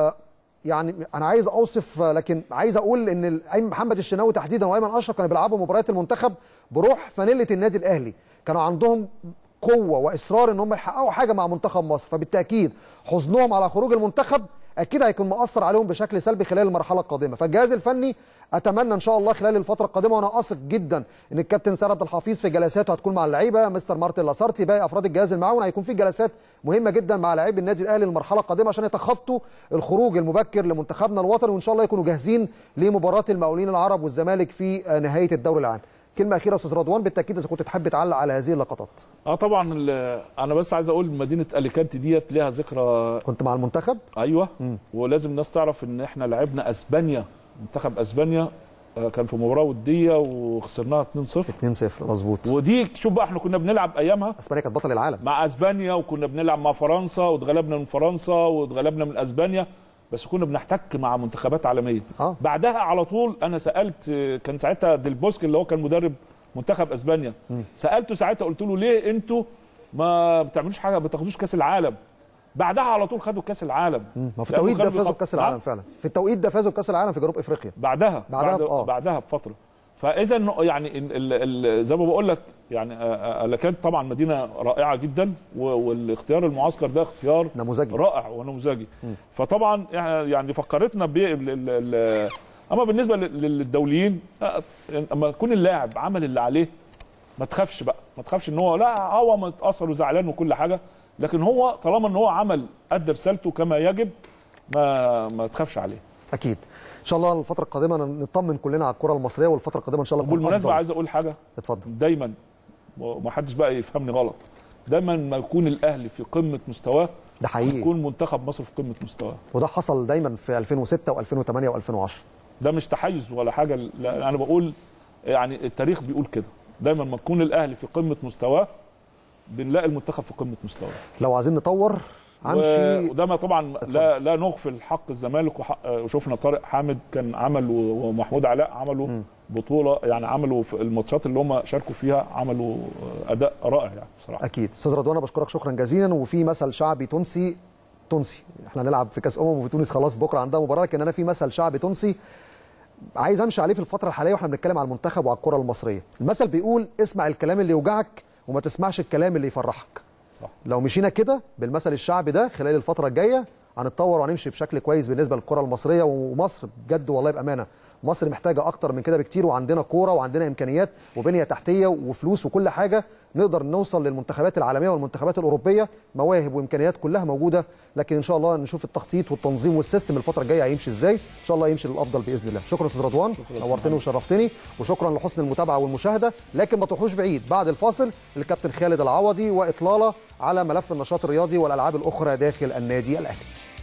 A: يعني انا عايز اوصف لكن عايز اقول ان ال- أيمن محمد الشناوي تحديدا وايمن اشرف كانوا بيلعبوا مباريات المنتخب بروح فانيله النادي الاهلي كانوا عندهم قوه واصرار ان هم يحققوا حاجه مع منتخب مصر فبالتاكيد حزنهم على خروج المنتخب اكيد هيكون مؤثر عليهم بشكل سلبي خلال المرحله القادمه فالجهاز الفني اتمنى ان شاء الله خلال الفتره القادمه وانا اثق جدا ان الكابتن سيد عبد الحفيظ في جلساته هتكون مع اللعيبه مستر مارتن لاسارتي باقي افراد الجهاز المعاون هيكون في جلسات مهمه جدا مع لاعبي النادي الاهلي المرحله القادمه عشان يتخطوا الخروج المبكر لمنتخبنا الوطني وان شاء الله يكونوا جاهزين لمباراه المقاولين العرب والزمالك في آه، نهايه الدوري العام كلمه اخيره يا استاذ رضوان بالتاكيد اذا كنت تحب تعلق على هذه اللقطات
B: اه طبعا ال- انا بس عايز اقول مدينه اليكانتي ديت ليها ذكرى
A: كنت مع المنتخب
B: ايوه ولازم الناس تعرف ان احنا لعبنا اسبانيا منتخب اسبانيا آه، كان في مباراه وديه وخسرناها 2-0
A: 2-0 مظبوط
B: ودي شوف بقى احنا كنا بنلعب ايامها
A: اسبانيا كانت بطل العالم
B: مع اسبانيا وكنا بنلعب مع فرنسا واتغلبنا من فرنسا واتغلبنا من اسبانيا بس كنا بنحتك مع منتخبات عالميه
A: آه.
B: بعدها على طول انا سالت آه، كان ساعتها ديل بوسك اللي هو كان مدرب منتخب اسبانيا سالته ساعتها قلت له ليه انتوا ما بتعملوش حاجه ما بتاخدوش كاس العالم بعدها على طول خدوا كاس العالم
A: ما في
B: لأنه
A: التوقيت ده
B: كانوا
A: فازوا
B: بيخط-
A: بكاس
B: نعم؟
A: العالم فعلا في التوقيت ده فازوا بكاس العالم في جنوب افريقيا
B: بعدها
A: بعدها
B: بعد
A: آه.
B: بعدها بفتره فاذا إنه يعني ال- ال- ال- زي ما بقول لك يعني آه، آه، كانت طبعا مدينه رائعه جدا و- والاختيار المعسكر ده اختيار
A: نموذجي
B: رائع ونموذجي فطبعا يعني يعني فكرتنا ب ال- ال- ال- اما بالنسبه لل- للدوليين آه، اما يكون اللاعب عمل اللي عليه ما تخافش بقى ما تخافش ان هو لا هو متاثر وزعلان وكل حاجه لكن هو طالما ان هو عمل ادى رسالته كما يجب ما ما تخافش عليه
A: اكيد ان شاء الله الفتره القادمه نطمن كلنا على الكره المصريه والفتره القادمه ان شاء الله تكون
B: بالمناسبه
A: أفضل.
B: عايز اقول حاجه
A: اتفضل
B: دايما وما حدش بقى يفهمني غلط دايما ما يكون الاهلي في قمه مستواه
A: ده حقيقي
B: يكون منتخب مصر في قمه مستواه
A: وده حصل دايما في 2006 و2008 و2010
B: ده مش تحيز ولا حاجه لا انا بقول يعني التاريخ بيقول كده دايما ما يكون الاهلي في قمه مستواه بنلاقي المنتخب في قمه مستواه
A: لو عايزين نطور همشي
B: وده ما طبعا لا لا نغفل حق الزمالك وحق وشفنا طارق حامد كان عمل و- ومحمود علاء عملوا بطوله يعني عملوا في الماتشات اللي هم شاركوا فيها عملوا اداء رائع يعني بصراحه
A: اكيد استاذ رضوان أنا بشكرك شكرا جزيلا وفي مثل شعبي تونسي تونسي احنا هنلعب في كاس امم وفي تونس خلاص بكره عندها مباراه لكن انا في مثل شعبي تونسي عايز امشي عليه في الفتره الحاليه واحنا بنتكلم على المنتخب وعلى الكره المصريه المثل بيقول اسمع الكلام اللي يوجعك وما تسمعش الكلام اللي يفرحك
B: صح.
A: لو مشينا كده بالمثل الشعبي ده خلال الفتره الجايه هنتطور وهنمشي بشكل كويس بالنسبه للكره المصريه ومصر بجد والله بامانه مصر محتاجه اكتر من كده بكتير وعندنا كوره وعندنا امكانيات وبنيه تحتيه وفلوس وكل حاجه نقدر نوصل للمنتخبات العالميه والمنتخبات الاوروبيه مواهب وامكانيات كلها موجوده لكن ان شاء الله نشوف التخطيط والتنظيم والسيستم الفتره الجايه هيمشي ازاي ان شاء الله يمشي للافضل باذن الله شكرا استاذ رضوان نورتني وشرفتني وشكرا لحسن المتابعه والمشاهده لكن ما تروحوش بعيد بعد الفاصل الكابتن خالد العوضي واطلاله على ملف النشاط الرياضي والالعاب الاخرى داخل النادي الاهلي